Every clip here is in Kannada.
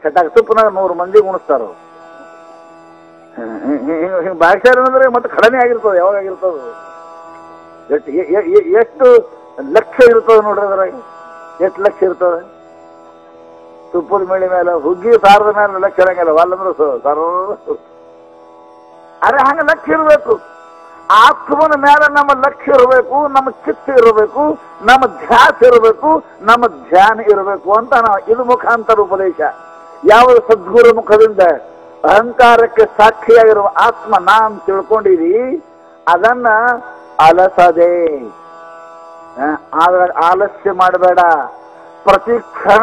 ಚಟಾಕ್ ತುಪ್ಪನಾಗ ನೂರು ಮಂದಿ ಉಣಿಸ್ತಾರ ಹಿಂಗೆ ಭಾಷೆ ಅಂದ್ರೆ ಮತ್ತೆ ಕಡಿಮೆ ಆಗಿರ್ತದೆ ಯಾವಾಗ ಆಗಿರ್ತದೆ ಎಷ್ಟು ಎ- ಎ- ಎ- ಎಷ್ಟು ಲಕ್ಷ ಇರ್ತದೆ ನೋಡ್ರಿ ಅದ್ರಾಗ ಎಷ್ಟು ಲಕ್ಷ ಇರ್ತದೆ ತುಪ್ಪದ ಮೇಳಿ ಮೇಲೆ ಹುಗ್ಗಿ ಸಾರದ ಮೇಲೆ ಲಕ್ಷ ಇರಂಗಿಲ್ಲ ಅಲ್ಲಂದ್ರೆ ಸರ್ ಅರೆ ಹಂಗೆ ಲಕ್ಷ್ಯ ಇರಬೇಕು ಆತ್ಮನ ಮೇಲೆ ನಮ್ಮ ಲಕ್ಷ್ಯ ಇರಬೇಕು ನಮ್ಮ ಚಿತ್ತ ಇರಬೇಕು ನಮ್ಮ ಧ್ಯಾಸ ಇರಬೇಕು ನಮ್ಮ ಧ್ಯಾನ ಇರಬೇಕು ಅಂತ ನಾವು ಇದು ಮುಖಾಂತರ ಉಪದೇಶ ಯಾವ ಸದ್ಗುರು ಮುಖದಿಂದ ಅಹಂಕಾರಕ್ಕೆ ಸಾಕ್ಷಿಯಾಗಿರುವ ಆತ್ಮ ನಾ ಅಂತ ತಿಳ್ಕೊಂಡಿರಿ ಅದನ್ನ ಅಲಸದೆ ಆ, ಆದ್ರೆ ಆಲಸ್ಯ ಮಾಡಬೇಡ ಪ್ರತಿ ಕ್ಷಣ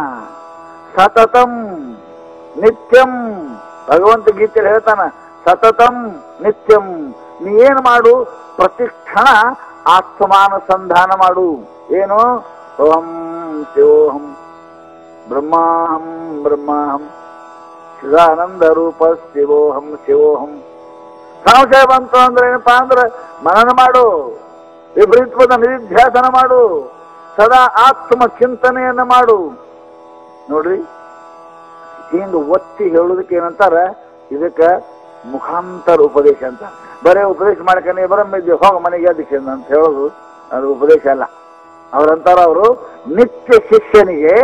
ಸತತಂ ನಿತ್ಯಂ ಭಗವಂತ ಗೀತೆಯಲ್ಲಿ ಹೇಳ್ತಾನ ಸತತಂ ನಿತ್ಯಂ ನೀ ಏನ್ ಮಾಡು ಪ್ರತಿ ಕ್ಷಣ ಆತ್ಮಾನುಸಂಧಾನ ಮಾಡು ಏನು ಓಂ ಶಿವೋಹಂ ಬ್ರಹ್ಮಾಹಂ ಬ್ರಹ್ಮಾಹಂ ಶಿವಾನಂದ ರೂಪ ಶಿವೋಹಂ ಶಿವೋಹಂ ಸಂಶಯ ಬಂತು ಅಂದ್ರೆ ಏನಪ್ಪಾ ಅಂದ್ರೆ ಮನನ ಮಾಡು ವಿಪರೀತವಾದ ನಿಧಿಧ್ಯಾಸನ ಮಾಡು ಸದಾ ಆತ್ಮ ಚಿಂತನೆಯನ್ನ ಮಾಡು ನೋಡ್ರಿ ಹಿಂಗ ಒತ್ತಿ ಹೇಳುದಕ್ಕೆ ಏನಂತಾರ ಇದಕ್ಕ ಮುಖಾಂತರ ಉಪದೇಶ ಅಂತ ಬರೇ ಉಪದೇಶ ಮಾಡಕ ನೀ ಬರಮ್ಮಿದ್ದೆ ಹೋಗ ಮನೆಗೆ ಅದಕ್ಕೆ ಅಂತ ಹೇಳೋದು ಅದು ಉಪದೇಶ ಅಲ್ಲ ಅವ್ರಂತಾರ ಅವರು ನಿತ್ಯ ಶಿಷ್ಯನಿಗೆ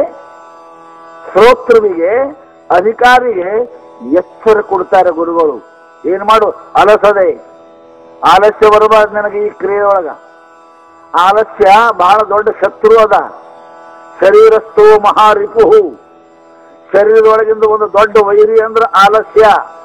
ಶ್ರೋತೃವಿಗೆ ಅಧಿಕಾರಿಗೆ ಎಚ್ಚರ ಕೊಡ್ತಾರೆ ಗುರುಗಳು ಏನ್ ಮಾಡು ಅಲಸದೆ ಆಲಸ್ಯ ಬರಬಾರ್ದು ನನಗೆ ಈ ಕ್ರಿಯೆಯೊಳಗ ಆಲಸ್ಯ ಬಹಳ ದೊಡ್ಡ ಶತ್ರು ಅದ ಶರೀರಸ್ಥೋ ಮಹಾರಿಪುಹು ಶರೀರದೊಳಗಿಂದ ಒಂದು ದೊಡ್ಡ ವೈರಿ ಅಂದ್ರೆ ಆಲಸ್ಯ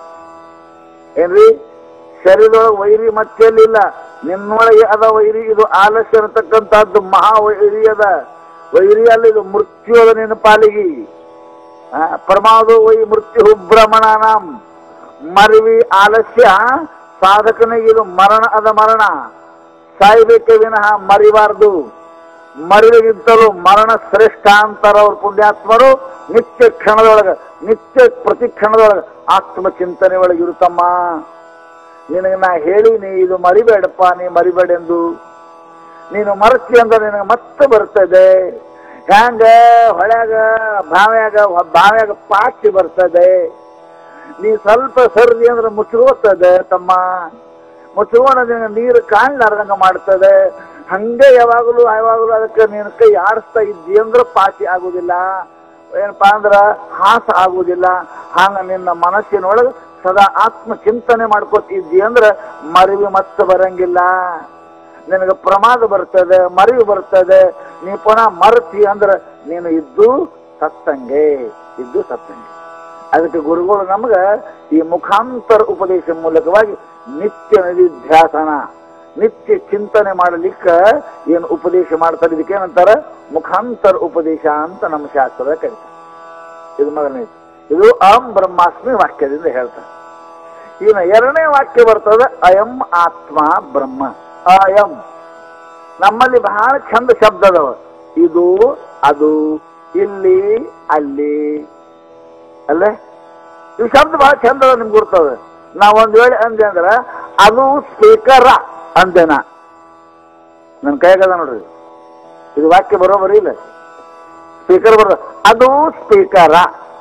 ಏನ್ರಿ ಶರೀರದೊಳಗೆ ವೈರಿ ಮತ್ತೆಲ್ಲಿಲ್ಲ ನಿನ್ನೊಳಗೆ ಅದ ವೈರಿ ಇದು ಆಲಸ್ಯ ಅನ್ನತಕ್ಕಂಥದ್ದು ಮಹಾ ವೈರಿ ಅದ ವೈರಿ ಅಲ್ಲ ಇದು ಮೃತ್ಯು ಅದ ನಿನ್ನ ಪಾಲಿಗೆ ಆ, ಪ್ರಮಾದೋ ವೈ ಮೃತ್ಯು ಭ್ರಮಣಾನಾಂ ಮರಿವಿ ಆಲಸ್ಯ ಸಾಧಕನಿಗೆ ಇದು ಮರಣ ಅದ ಮರಣ ಸಾಯ್ಬೇಕೆ ವಿನಃ ಮರಿಬಾರ್ದು ಮರಿವಿಗಿಂತಲೂ ಮರಣ ಶ್ರೇಷ್ಠ ಅಂತಾರ ಅವ್ರ ಪುಣ್ಯಾತ್ಮರು ನಿತ್ಯ ಕ್ಷಣದೊಳಗ ನಿತ್ಯ ಪ್ರತಿ ಕ್ಷಣದೊಳಗ ಆತ್ಮ ಚಿಂತನೆ ಒಳಗೆ ಇರುತ್ತಮ್ಮ ನಿನಗೆ ನಾ ಹೇಳಿ ನೀ ಇದು ಮರಿಬೇಡಪ್ಪ ನೀ ಮರಿಬೇಡೆಂದು ನೀನು ಮರತಿ ಅಂದ್ರೆ ನಿನಗೆ ಮತ್ತೆ ಬರ್ತದೆ ಹ್ಯಾಂಗ ಹೊಳ್ಯಾಗ ಬಾವ್ಯಾಗ ಬಾವ್ಯಾಗ ಪಾಚಿ ಬರ್ತದೆ ನೀ ಸ್ವಲ್ಪ ಸರ್ದಿ ಅಂದ್ರೆ ಮುಚ್ಕೋತದೆ ತಮ್ಮ ಮುಚ್ಕೋಣ ನಿನಗೆ ನೀರು ಕಾಣ್ಲಾರ್ದಂಗ ಮಾಡ್ತದೆ ಹಂಗೆ ಯಾವಾಗಲೂ ಯಾವಾಗಲೂ ಅದಕ್ಕೆ ನೀನು ಕೈ ಆಡಿಸ್ತಾ ಇದ್ದಿ ಅಂದ್ರೆ ಪಾಚಿ ಆಗುದಿಲ್ಲ ಏನಪ್ಪಾ ಅಂದ್ರ ಹಾಸ ಆಗುದಿಲ್ಲ ಹಂಗ ನಿನ್ನ ಮನಸ್ಸಿನೊಳಗೆ ಸದಾ ಆತ್ಮ ಚಿಂತನೆ ಮಾಡ್ಕೋತಿದ್ದಿ ಅಂದ್ರೆ ಮರಿವಿ ಮತ್ತೆ ಬರಂಗಿಲ್ಲ ನಿನಗೆ ಪ್ರಮಾದ ಬರ್ತದೆ ಮರಿವು ಬರ್ತದೆ ನೀ ಪುನಃ ಮರತಿ ಅಂದ್ರೆ ನೀನು ಇದ್ದು ಸತ್ತಂಗೆ ಇದ್ದು ಸತ್ತಂಗೆ ಅದಕ್ಕೆ ಗುರುಗಳು ನಮ್ಗ ಈ ಮುಖಾಂತರ ಉಪದೇಶ ಮೂಲಕವಾಗಿ ನಿತ್ಯ ನಿಧಿಧ್ಯಾಸನ ನಿತ್ಯ ಚಿಂತನೆ ಮಾಡಲಿಕ್ಕ ಏನು ಉಪದೇಶ ಮಾಡ್ತಾರೆ ಇದಕ್ಕೆ ಏನಂತಾರ ಮುಖಾಂತರ ಉಪದೇಶ ಅಂತ ನಮ್ಮ ಶಾಸ್ತ್ರದ ಕರೀತಾರೆ ಇದು ಮೊದಲನೇದು ಇದು ಅಹಂ ಬ್ರಹ್ಮಾಸ್ಮಿ ವಾಕ್ಯದಿಂದ ಹೇಳ್ತಾರೆ ಇನ್ನು ಎರಡನೇ ವಾಕ್ಯ ಬರ್ತದೆ ಅಯಂ ಆತ್ಮ ಬ್ರಹ್ಮ ಅಯಂ ನಮ್ಮಲ್ಲಿ ಬಹಳ ಚಂದ ಶಬ್ದ ಅದಾವ ಇದು ಅದು ಇಲ್ಲಿ ಅಲ್ಲಿ ಅಲ್ಲೇ ಈ ಶಬ್ದ ಬಹಳ ಚಂದ ಅದ ನಿಮ್ಗೆ ಗುರ್ತದೆ ನಾವ್ ಒಂದ್ ವೇಳೆ ಅಂದೆ ಅಂದ್ರ ಅದು ಸ್ಪೀಕರ ಅಂದೆನ ನನ್ನ ಕೈಯಾಗದ ನೋಡ್ರಿ ಇದು ವಾಕ್ಯ ಬರೋಬರಿ ಇಲ್ಲ ಸ್ಪೀಕರ್ ಬರೋ ಅದು ಸ್ಪೀಕರ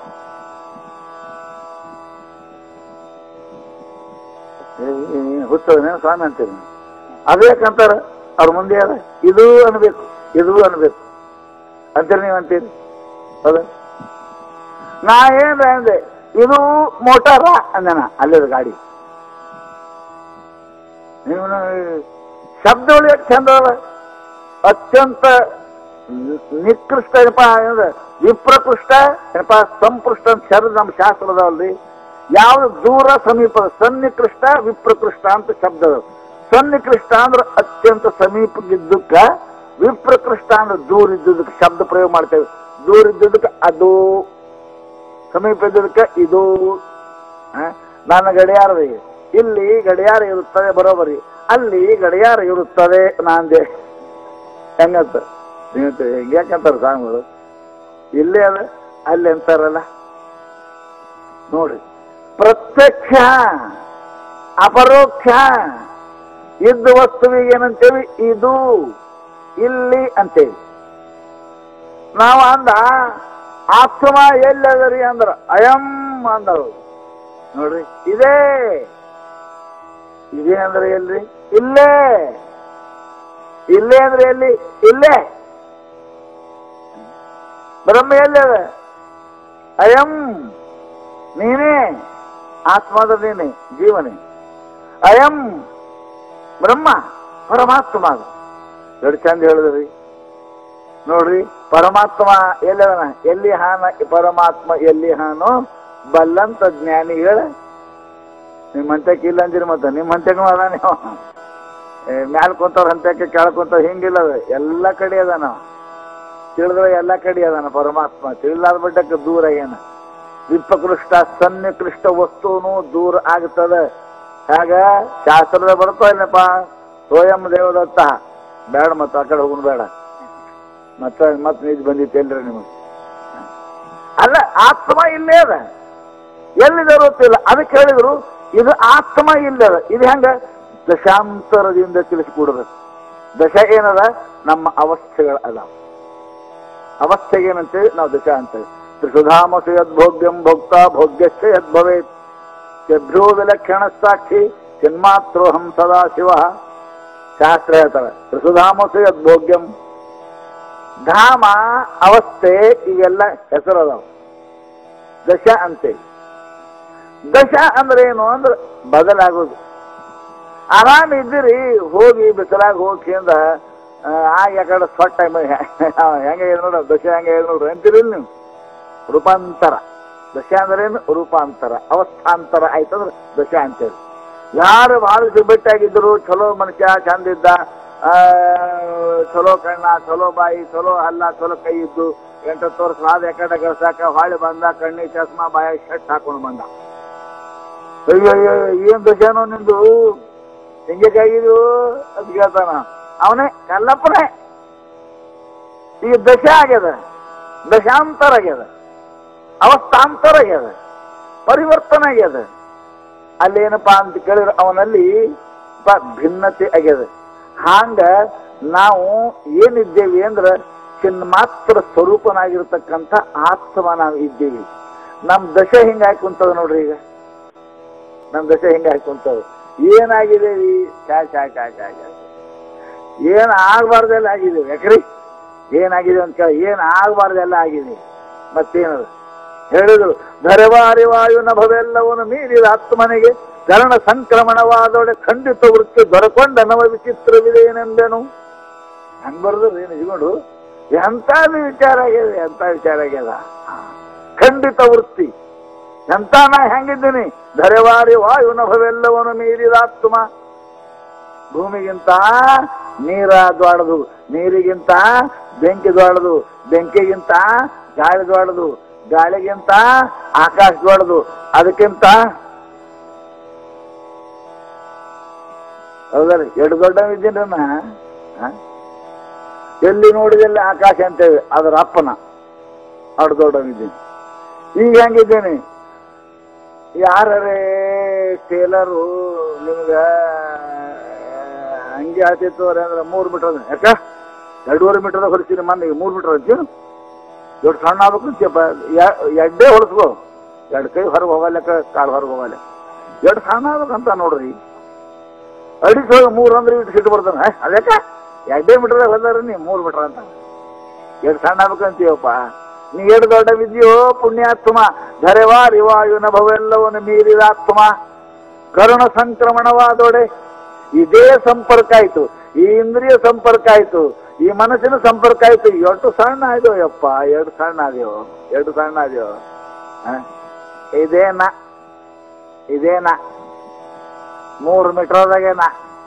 ಹುಚ್ಚದ ಸ್ವಾಮಿ ಅಂತೀನಿ ಅದು ಯಾಕಂತಾರ ಅವ್ರ ಮುಂದೆ ಅದ ಇದು ಅನ್ಬೇಕು ಇದು ಅನ್ಬೇಕು ಅಂತೀರಿ ನೀವು ಅಂತೀರಿ ಹೌದ ನಾ ಏನ್ ಅಂದೆ ಇದು ಮೋಟಾರ ಅಂದನ ಅಲ್ಲದ ಗಾಡಿ ನೀವು ಶಬ್ದಗಳು ಎಷ್ಟು ಚಂದ ಅದ ಅತ್ಯಂತ ನಿ- ನಿಕೃಷ್ಟ ಏನಪ್ಪ ಏನದ ವಿಪ್ರಕೃಷ್ಟ ಏನಪ್ಪ ಸಂಪೃಷ್ಟ ಅಂತ ಶಬ್ದ ನಮ್ಮ ಶಾಸ್ತ್ರದವಲ್ರಿ ಯಾವ್ದು ದೂರ ಸಮೀಪ ಸನ್ನಿಕೃಷ್ಟ ವಿಪ್ರಕೃಷ್ಟ ಅಂತ ಶಬ್ದ ಅದ ಸನ್ನಿಕೃಷ್ಟ ಅಂದ್ರೆ ಅತ್ಯಂತ ಸಮೀಪಕ್ಕಿದ್ದಕ್ಕ ವಿಪ್ರಕೃಷ್ಟ ಅಂದ್ರೆ ದೂರ ಇದ್ದುದಕ್ಕೆ ಶಬ್ದ ಪ್ರಯೋಗ ಮಾಡ್ತೇವೆ ದೂರ ಇದ್ದುದಕ್ಕೆ ಅದು ಸಮೀಪ ಇದ್ದುದಕ್ಕೆ ಇದು ಆ, ನನ್ನ ಗಡಿಯಾರ ಇಲ್ಲಿ ಗಡಿಯಾರ ಇರುತ್ತದೆ ಬರೋಬರಿ ಅಲ್ಲಿ ಗಡಿಯಾರ ಇರುತ್ತದೆ ನಾಂದೆ ಹೆಂಗಂತ ನೀವು ಹೆಂಗ್ಯಾಕಂತಾರ ಸ್ವಾಮಿಗಳು ಇಲ್ಲೇ ಅದ ಅಲ್ಲಿ ಅಂತಾರಲ್ಲ ನೋಡ್ರಿ ಪ್ರತ್ಯಕ್ಷ ಅಪರೋಕ್ಷ ಇದ್ದ ವಸ್ತುವಿಗೆ ಏನಂತೇವಿ ಇದು ಇಲ್ಲಿ ಅಂತೇವಿ ನಾವು ಅಂದ ಆತ್ಮ ಎಲ್ಲದರಿ ಅಂದ್ರ ಅಯಂ ಅಂದರು ನೋಡ್ರಿ ಇದೇ ಇದೇ ಅಂದ್ರೆ ಎಲ್ರಿ ಇಲ್ಲೇ ಇಲ್ಲೇ ಅಂದ್ರೆ ಎಲ್ಲಿ ಇಲ್ಲೇ ಬ್ರಹ್ಮ ಎಲ್ಲದ ಅಯಂ ನೀನೇ ಆತ್ಮದ ನೀನೆ ಜೀವನೇ ಅಯಂ ಬ್ರಹ್ಮ ಪರಮಾತ್ಮ ಅದು ಎರಡು ಚಂದ ಹೇಳಿದ್ರಿ ನೋಡ್ರಿ ಪರಮಾತ್ಮ ಎಲ್ಲದನ ಎಲ್ಲಿ ಹಾನ ಪರಮಾತ್ಮ ಎಲ್ಲಿ ಹಾನೋ ಬಲ್ಲಂತ ಜ್ಞಾನಿಗಳ ನಿಮ್ಮ ಹಂತಕ್ಕೆ ಇಲ್ಲ ಅಂದಿರಿ ಮತ್ತೆ ನಿಮ್ಮ ಹಂತಕ್ಕೂ ಅದ ನೀವು ಏ, ಮ್ಯಾಲ್ ಕುಂತವ್ರ ಹಂತಕ್ಕೆ ಕೆಳ ಕುಂತವ್ರ ಹಿಂಗಿಲ್ಲ ಅದು ಎಲ್ಲ ಕಡೆ ಅದಾನ ತಿಳಿದ್ರೆ ಎಲ್ಲ ಕಡೆ ಅದಾನ ಪರಮಾತ್ಮ ತಿಳಿಲಾದ ಬಿಟ್ಟಕ್ಕೆ ದೂರ ಏನ ವಿಪಕೃಷ್ಟ ಸನ್ನಿಕೃಷ್ಟ ವಸ್ತುನು ದೂರ ಆಗ್ತದ ಹಾಗ ಶಾಸ್ತ್ರದ ಬರ್ತಾ ಇಲ್ಲಪ್ಪ ಸ್ವಯಂ ದೇವದತ್ತ ಬೇಡ ಮತ್ತ ಆ ಕಡೆ ಹೋಗುಣ ಬೇಡ ಮತ್ತ ಮತ್ ನಿಜ ಬಂದಿತ್ತೇನ್ರಿ ನಿಮಗೆ ಅಲ್ಲ ಆತ್ಮ ಇಲ್ಲೇ ಅದ ಎಲ್ಲಿದೆ ಗೊತ್ತಿಲ್ಲ ಅದಕ್ಕೆ ಹೇಳಿದ್ರು ಇದು ಆತ್ಮ ಇಲ್ಲದ ಇದು ಹೆಂಗ ದಶಾಂತರದಿಂದ ತಿಳಿಸಿಕೊಡ್ಬೇಕು ದಶ ಏನದ ನಮ್ಮ ಅವಸ್ಥೆಗಳ ಅದಾವ ಅವಸ್ಥೆಗೆ ಏನಂತೇಳಿ ನಾವು ದಶ ಅಂತೇಳಿ ತ್ರಿಸುಧಾಮಸು ಯದ್ಭೋಗ್ಯಂ ಭೋಕ್ತ ಭೋಗ್ಯಶ್ಚ ಯದ್ಭವೇತ್ ಯಭ್ಯೋ ವಿಲಕ್ಷಣ ಸಾಕ್ಷಿ ಚಿನ್ಮಾತ್ರೋಹಂ ಸದಾ ಶಿವ ಶಾಸ್ತ್ರ ಹೇಳ್ತಾರೆ ತ್ರಿಸುಧಾಮಸು ಯದ್ಭೋಗ್ಯಂ ಧಾಮ ಅವಸ್ಥೆ ಇವೆಲ್ಲ ಹೆಸರು ಅದಾವ ದಶ ಅಂತೇಳಿ ದಶ ಅಂದ್ರೆ ಏನು ಅಂದ್ರೆ ಬದಲಾಗೋದು ಆರಾಮ್ ಇದ್ದೀರಿ ಹೋಗಿ ಬಿಸಿಲಾಗ ಹೋಗಿಂದ ಆಗ ಯಾಕಡೆ ಸೊಟ್ಟ ಹೆಂಗೆ ಹೇಳಿ ನೋಡ್ರಿ ದಶ ಹೆಂಗೆ ಹೇಳಿ ನೋಡ್ರಿ ಅಂತೀರಿ ನೀವು ರೂಪಾಂತರ ದಶ ಅಂದ್ರೇನು ರೂಪಾಂತರ ಅವಸ್ಥಾಂತರ ಆಯ್ತಂದ್ರೆ ದಶ ಅಂತೇಳಿ ಯಾರು ಭಾಳ ಬಿಟ್ಟಾಗಿದ್ರು ಚಲೋ ಮನುಷ್ಯ ಚಂದ ಇದ್ದ ಆ, ಚಲೋ ಕಣ್ಣ ಚಲೋ ಬಾಯಿ ಚಲೋ ಹಲ್ಲ ಚಲೋ ಕೈ ಇದ್ದು ಎಂಟತ್ತು ವರ್ಷ ಆದ ಯಾಕಡೆ ಗಳಸಾಕ ಹೊಳ್ಳಿ ಬಂದ ಕಣ್ಣಿ ಚಸ್ಮಾ ಬಾಯ ಶರ್ಟ್ ಹಾಕೊಂಡು ಬಂದ ಅಯ್ಯೋ ಅಯ್ಯೋ ಏನ್ ದಶಾನೋ ನಿಂದು ಹಿಂಗೇಕಾಗಿದ್ದು ಅಂತ ಕೇಳ್ತಾನ ಅವನೇ ಕಲ್ಲಪ್ಪನೇ ಈಗ ದಶ ಆಗ್ಯದ ದಶಾಂತರ ಆಗ್ಯದ ಅವಸ್ಥಾಂತರ ಆಗ್ಯದ ಪರಿವರ್ತನೆ ಆಗ್ಯದ ಅಲ್ಲೇನಪ್ಪಾ ಅಂತ ಕೇಳಿದ್ರೆ ಅವನಲ್ಲಿ ಪ ಭಿನ್ನತೆ ಆಗ್ಯದ ಹಾಂಗ ನಾವು ಏನಿದ್ದೇವೆ ಅಂದ್ರೆ ಚಿನ್ಮಾತ್ರ ಸ್ವರೂಪನಾಗಿರ್ತಕ್ಕಂಥ ಆತ್ಮ ನಾವು ಇದ್ದೀವಿ ನಮ್ ದಶೆ ಹಿಂಗ ಹಾಕುಂತದ ನೋಡ್ರಿ ಈಗ ನಮ್ ದಶೆ ಹಿಂಗ ಹಾಕುಂತದ ಏನಾಗಿದೇವಿ ಚಾ ಚಾ ಚಾ ಚಾ ಚಾ ಏನ್ ಆಗ್ಬಾರ್ದೆಲ್ಲ ಆಗಿದ್ದೇವೆ ಯಾಕ್ರಿ ಏನಾಗಿದೆ ಅಂತ ಕೇಳಿ ಏನ್ ಆಗ್ಬಾರ್ದೆಲ್ಲ ಆಗಿದೆ ಮತ್ತೇನದು ಹೇಳಿದ್ರು ಧರವಾರಿ ವಾಯು ನಭವೆಲ್ಲವನ್ನು ಮೀರಿದ ಆತ್ಮನಿಗೆ ಚರಣ ಸಂಕ್ರಮಣವಾದೊಡೆ ಖಂಡಿತ ವೃತ್ತಿ ದೊರಕೊಂಡ ನವ ವಿಚಿತ್ರವಿದೇನೆಂದೆನು ಹಂಗ್ ಬರ್ದ್ರಿ ನಿಜಗೊಂಡು ಎಂತಾದು ವಿಚಾರ ಆಗ್ಯದ ಎಂತ ವಿಚಾರ ಆಗ್ಯದ ಖಂಡಿತ ವೃತ್ತಿ ಎಂತ ನಾ ಹೆಂಗಿದ್ದೀನಿ ಧರೆವಾರಿ ವಾಯು ನಭವೆಲ್ಲವನ್ನು ಮೀರಿದ ಆತ್ಮ ಭೂಮಿಗಿಂತ ನೀರ ದ್ವಾಡದು ನೀರಿಗಿಂತ ಬೆಂಕಿ ದ್ವಾಡದು ಬೆಂಕಿಗಿಂತ ಗಾಳಿ ದ್ವಾಡದು ಗಾಳಿಗಿಂತ ಆಕಾಶ ದ್ವಾಡದು ಅದಕ್ಕಿಂತ ಹೌದಲ್ಲ ಎರಡು ದೊಡ್ಡ ಇದ್ದೀನಿ ನಾ ಹ? ಎಲ್ಲಿ ನೋಡಿದಲ್ಲಿ ಆಕಾಶ ಅಂತೇವೆ ಅದರ ಅಪ್ಪನ ಅಷ್ಟು ದೊಡ್ಡವಿದ್ದೀನಿ ಈಗ ಹೆಂಗಿದ್ದೀನಿ ಯಾರೇ ಟೇಲರು ನಿಮ್ಗ ಹಂಗೆ ಹೇಳ್ತಿತ್ತು ಅಂದ್ರೆ ಮೂರು ಮೀಟರ್ ಯಾಕ ಎರಡೂವರೆ ಮೀಟರ್ ಹೊಲಿಸ್ತೀನಿ ಮೊನ್ನೆ ಈಗ ಮೂರು ಮೀಟರ್ ಅಂತೀವಿ ದೊಡ್ಡ ಸಣ್ಣ ಆಗ್ಬೇಕು ಅಂತೀಯಪ್ಪ ಎಡ್ಡೇ ಹೊಲಿಸ್ಕೋ ಎರಡು ಕೈ ಹೊರಗೆ ಹೋಗಲ್ಲಕ್ಕ ಕಾಲು ಹೊರಗೆ ಹೋಗಲ್ಲ ಎರಡು ಸಣ್ಣ ಆಗ್ಬೇಕಂತ ನೋಡ್ರಿ ಅಡಿಸ್ ಹೋಗಿ ಮೂರು ಅಂದ್ರೆ ಇಟ್ಟು ಸಿಟ್ಟು ಬರ್ತಾನೆ ಹೇ, ಅದಕ್ಕ ಎರಡೇ ಮೀಟರ್ ಹೊಲ್ದಾರ ನೀ ಮೂರು ಮೀಟರ್ ಅಂತ ಎರಡು ಸಣ್ಣ ಆಗ್ಬೇಕಂತೀವಪ್ಪ ನೀ ಎರಡು ದೊಡ್ಡ ವಿದ್ಯೋ ಪುಣ್ಯಾತ್ಮ ಧರೆವಾರಿ ವಾಯು ನಭವೆಲ್ಲವನ್ನು ಮೀರಿದ ಆತ್ಮ ಕರುಣ ಸಂಕ್ರಮಣವಾದೊಡೆ ಇದೇ ಸಂಪರ್ಕ ಆಯ್ತು ಈ ಇಂದ್ರಿಯ ಸಂಪರ್ಕ ಆಯ್ತು ಈ ಮನಸ್ಸಿನ ಸಂಪರ್ಕ ಆಯ್ತು ಎಷ್ಟು ಸಣ್ಣ ಆದ್ಯೋ ಯಪ್ಪ ಎರಡು ಸಣ್ಣ ಆದ್ಯೋ ಎರಡು ಸಣ್ಣ ಆದ್ಯೋ ಹ? ಇದೇನ ಇದೇನ ಮೂರು ಮೀಟರ್ದಾಗೇನ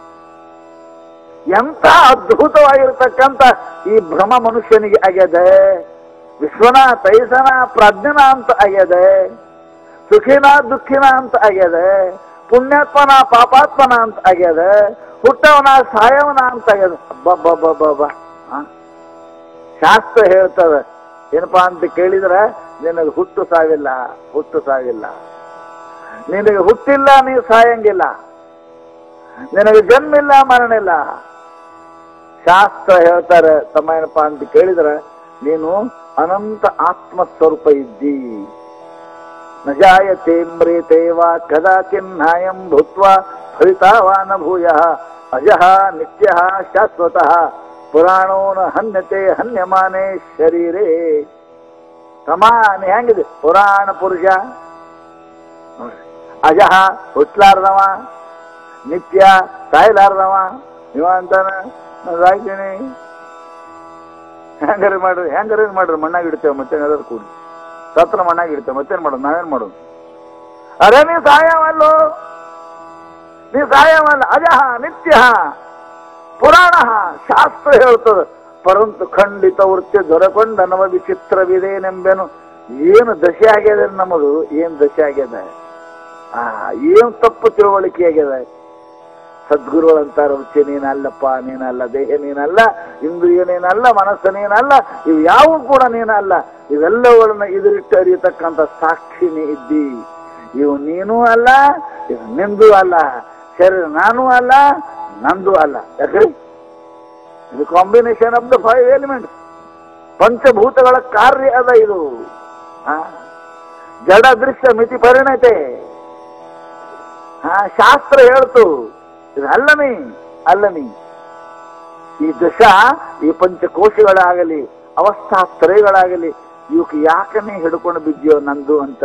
ಎಂತ ಅದ್ಭುತವಾಗಿರ್ತಕ್ಕಂಥ ಈ ಭ್ರಮ ಮನುಷ್ಯನಿಗೆ ಆಗ್ಯದೆ ವಿಶ್ವನ ತೈಸನ ಪ್ರಜ್ಞನ ಅಂತ ಆಗ್ಯದೆ ಸುಖಿನ ದುಃಖಿನ ಅಂತ ಆಗ್ಯದೆ ಪುಣ್ಯಾತ್ಮನ ಪಾಪಾತ್ಮನ ಅಂತ ಆಗ್ಯದ ಹುಟ್ಟವನ ಸಾಯವನ ಅಂತ ಆಗ್ಯದ ಬಬ್ಬ ಶಾಸ್ತ್ರ ಹೇಳ್ತದೆ ಏನಪ್ಪಾ ಅಂತ ಕೇಳಿದ್ರೆ ನಿನಗೆ ಹುಟ್ಟು ಸಾವಿಲ್ಲ ಹುಟ್ಟು ಸಾವಿಲ್ಲ ನಿನಗೆ ಹುಟ್ಟಿಲ್ಲ ನೀವು ಸಾಯಂಗಿಲ್ಲ ನಿನಗೆ ಜನ್ಮ ಇಲ್ಲ ಮರಣ ಇಲ್ಲ ಶಾಸ್ತ್ರ ಹೇಳ್ತಾರೆ ತಮ್ಮ ಏನಪ್ಪಾ ಅಂತ ಕೇಳಿದ್ರೆ ನೀನು ಅನಂತ ಆತ್ಮಸ್ವರೂಪ ಇದ್ದಿ ನ ಜಾಯತೆ ಮ್ರೇತೆ ವಾ ಕದಾಚಿನ್ನಾಯಂ ಭೂತ್ವಾ ಫಲಿತಾವಾನ ಭೂಯ ಅಜಃ ನಿತ್ಯ ಶಾಶ್ವತಃ ಪುರಾಣೋ ನ ಹನ್ಯತೆ ಹನ್ಯಮಾನೆ ಶರೀರೇ ಸಮಾನ ಹೆಂಗಿದೆ ಪುರಾಣ ಪುರುಷ ನೋಡ್ರಿ. ಅಜಃ ಹುಟ್ಲಾರ್ದವ ನಿತ್ಯ ಸಾಯ್ಲಾರ್ದವ ಇವ ಅಂತಾನ ನಾನು ಸಾಯ್ತೀನಿ ಹೆಂಗಾರ ಮಾಡ್ರಿ ಹೆಂಗಾರ ಮಾಡ್ರಿ ಮಣ್ಣಾಗ ಇಡ್ತೇವೆ ಮತ್ತೆ ಏನಾದ್ರು ಕೂಡಿ ಸತ್ರ ಮಣ್ಣಾಗ ಇಡ್ತೇವೆ ಮತ್ತೇನ್ ಮಾಡೋದು ನಾವೇನ್ ಮಾಡೋದು ಅರೆ ನೀ ಸಾಯವಲ್ಲೋ ನೀ ಸಾಯವಲ್ಲ ಅಜಃ ನಿತ್ಯ ಪುರಾಣ ಶಾಸ್ತ್ರ ಹೇಳ್ತದ ಪರಂತು ಖಂಡಿತ ವೃತ್ತಿ ದೊರಕೊಂಡ ನಮ ವಿಚಿತ್ರವಿದೇನೆಂಬೆನು ಏನು ದಶೆ ಆಗ್ಯದ ನಮದು ಏನ್ ದಶೆ ಆಗ್ಯದ ಆ ಏನ್ ತಪ್ಪು ತಿಳುವಳಿಕೆ ಆಗ್ಯದ ಸದ್ಗುರುಗಳಂತಾರ ರುಚಿ ನೀನಲ್ಲಪ್ಪ ನೀನಲ್ಲ ದೇಹ ನೀನಲ್ಲ ಇಂದ್ರಿಯ ನೀನಲ್ಲ ಮನಸ್ಸು ನೀನಲ್ಲ ಇವು ಯಾವ ಕೂಡ ನೀನಲ್ಲ ಇವೆಲ್ಲವುಗಳನ್ನ ಎದುರಿಟ್ಟು ಅರಿಯತಕ್ಕಂಥ ಸಾಕ್ಷಿ ನೀ ಇದ್ದಿ ಇವು ನೀನೂ ಅಲ್ಲ ಇವು ನಿಂದು ಅಲ್ಲ ಶರೀರ ನಾನು ಅಲ್ಲ ನಂದು ಅಲ್ಲ ಯಾಕ್ರಿ ಇದು combination of the five elements ಪಂಚಭೂತಗಳ ಕಾರ್ಯ ಅದ ಇದು ಆ, ಜಡ ದೃಶ್ಯ ಮಿತಿ ಪರಿಣತೆ ಹಾ ಶಾಸ್ತ್ರ ಹೇಳ್ತು ಇದು ಅಲ್ಲಮಿ ಅಲ್ಲಮಿ ಈ ದಶ ಈ ಪಂಚಕೋಶಗಳಾಗಲಿ ಅವಸ್ಥಾತ್ರಯಗಳಾಗಲಿ ಇವಕ್ಕೆ ಯಾಕೆ ನೀ ಹಿಡ್ಕೊಂಡು ಬಿದ್ದಿಯೋ ನಂದು ಅಂತ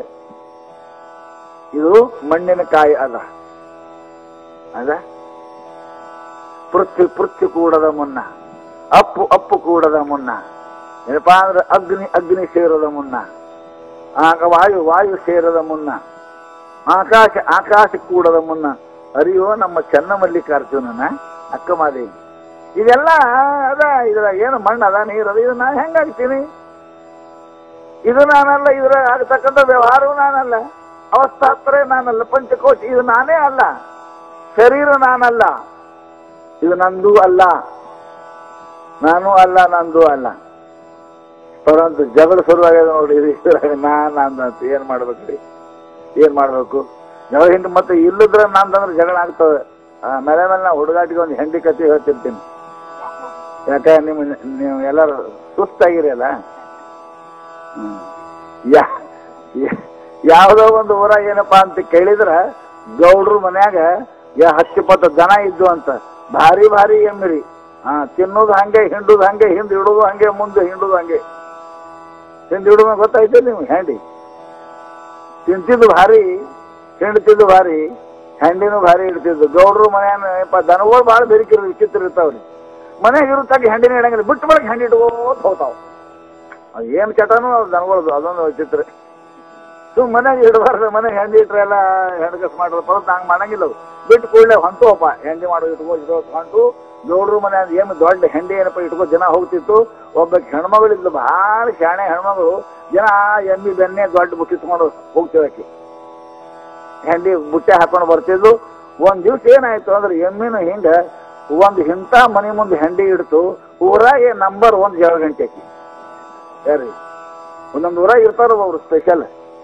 ಇದು ಮಣ್ಣಿನ ಕಾಯಿ ಅದ ಅದ ಪೃಥ್ವಿ ಪೃಥ್ವಿ ಕೂಡದ ಮುನ್ನ ಅಪ್ಪು ಅಪ್ಪು ಕೂಡದ ಮುನ್ನ ಏನಪ್ಪಾ ಅಂದ್ರೆ ಅಗ್ನಿ ಅಗ್ನಿ ಸೇರದ ಮುನ್ನ ಆಗ ವಾಯು ವಾಯು ಸೇರದ ಮುನ್ನ ಆಕಾಶ ಆಕಾಶ ಕೂಡದ ಮುನ್ನ ಅರಿಯೋ ನಮ್ಮ ಚನ್ನಮಲ್ಲಿಕಾರ್ಜುನನ ಅಕ್ಕಮಾದೇವಿ ಇದೆಲ್ಲ ಅದ ಇದ್ರ ಏನು ಮಣ್ಣು ಅದ ನೀರು ಅದ ಇದು ನಾನು ಹೆಂಗಾಗ್ತೀನಿ ಇದು ನಾನಲ್ಲ ಇದ್ರ ಆಗತಕ್ಕಂಥ ವ್ಯವಹಾರವು ನಾನಲ್ಲ ಅವಸ್ಥಾತ್ರೇ ನಾನಲ್ಲ ಪಂಚಕೋಶ ಇದು ನಾನೇ ಅಲ್ಲ ಶರೀರ ನಾನಲ್ಲ ಇದು ನಂದು ಅಲ್ಲ ನಾನು ಅಲ್ಲ ನಂದು ಅಲ್ಲ ಪರಂತು ಜಗಳ ಶುರುವಾಗ್ಯದ ನೋಡಿ ಇದು ಇದ್ರಾಗ ನಾನ್ ನಂದು ಅಂತ ಏನ್ ಮಾಡ್ಬೇಕ್ರಿ ಏನ್ ಮಾಡ್ಬೇಕು ಜಗಳ ಹಿಂದೆ ಮತ್ತೆ ಇಲ್ಲದ್ರ ನಂದಂದ್ರೆ ಜಗಳ ಆಗ್ತದೆ ಆ, ಮೇಲೆ ಮೇಲೆ ನಾ ಹುಡುಗಾಟಿಗೆ ಒಂದು ಹೆಂಡಿ ಕತ್ತಿ ಹೇಳ್ತಿರ್ತೀನಿ ಯಾಕೆ ನಿಮ್ಮ ನೀವು ಎಲ್ಲರೂ ಸುಸ್ತಾಗಿರಲ್ಲ ಹ್ಮ್. ಯಾ ಯಾ- ಯಾವ್ದೋ ಒಂದು ಊರಾಗ ಏನಪ್ಪಾ ಅಂತ ಕೇಳಿದ್ರ ಗೌಡ್ರು ಮನ್ಯಾಗ ಯಾ ಹತ್ತಿಪ್ಪತ್ತು ದನ ಇದ್ದು ಅಂತ ಭಾರಿ ಭಾರಿ ಎಮ್ಮಿರಿ ಹಾ ತಿನ್ನೋದು ಹಂಗೆ ಹಿಂಡುದು ಹಂಗೆ ಹಿಂದ್ ಇಡೋದು ಹಂಗೆ ಮುಂದೆ ಹಿಂಡುದು ಹಂಗೆ ಹಿಂದ್ ಇಡೋದು ಗೊತ್ತಾಯ್ತು ನೀವು ಹ್ಯಾಂಡಿ ತಿಂತಿದ್ದು ಭಾರಿ ಹಿಂಡ್ತಿದ್ದು ಭಾರಿ ಹೆಂಡಿನೂ ಭಾರಿ ಇಡ್ತಿದ್ದು ಗೌಡ್ರು ಮನೆಯಪ್ಪ ದನಗಳು ಭಾಳ ಬೆರಿಕಿರು ವಿಚಿತ್ರ ಇರ್ತಾವ್ರಿ ಮನೆಯಾಗ ಇರುತ್ತಾಗ ಹೆಂಡಿನ ಇಡಂಗಿಲ್ಲ ಬಿಟ್ಟು ಬಳಕೆ ಹೆಂಡಿ ಇಟ್ಕೋತ ಹೋಗ್ತಾವ ಅದ್ ಏನ್ ಚಟನೂ ಅದು ದನಗಳದು ಅದೊಂದು ವಿಚಿತ್ರ ಸುಮ್ ಮನೆಗೆ ಇಡಬಾರ್ದು ಮನೆಗೆ ಹೆಂಡಿ ಇಟ್ರೆ ಎಲ್ಲ ಹೆಣ್ಗಸ್ ಮಾಡ್ರ ಬರೋದು ಹಂಗೆ ಮಾಡಂಗಿಲ್ಲ ಅವು ಬಿಟ್ಟು ಕೂಡಲೇ ಹೊಂಟುವಪ್ಪ ಹೆಂಡಿ ಮಾಡೋದು ಇಟ್ಕೋ ಇಟ್ಕೋ ಹೊಂಟು ಗೌಡ್ರು ಮನೆ ಏನು ದೊಡ್ಡ ಹೆಂಡಿ ಏನಪ್ಪ ಇಟ್ಕೋ ಜನ ಹೋಗ್ತಿತ್ತು ಒಬ್ಬ ಹೆಣ್ಮಗಳಿದ್ಲು ಭಾಳ ಶಾಣೆ ಹೆಣ್ಮಗಳು ಜನ ಎಮ್ಮಿ ಬೆನ್ನೆ ದೊಡ್ಡ ಬುಟ್ಟಿ ತಗೊಂಡು ಹೋಗ್ತಿವೆ ಆಕಿ ಹೆಂಡಿ ಬುಟ್ಟೆ ಹಾಕೊಂಡು ಬರ್ತಿದ್ವು ಒಂದ್ ದಿವ್ಸ ಏನಾಯ್ತು ಅಂದ್ರೆ ಎಮ್ಮಿನ ಹಿಂಗ ಒಂದ್ ಇಂಥ ಮನೆ ಮುಂದೆ ಹೆಂಡಿ ಇಡ್ತು ಊರಾಗೆ ನಂಬರ್ ಒಂದ್ ಜಗಳ ಗಂಟೆ ಆಕಿ ಯಾರಿ ಒಂದೊಂದು ಊರಾಗ ಇರ್ತಾರ ಅವ್ರು ಸ್ಪೆಷಲ್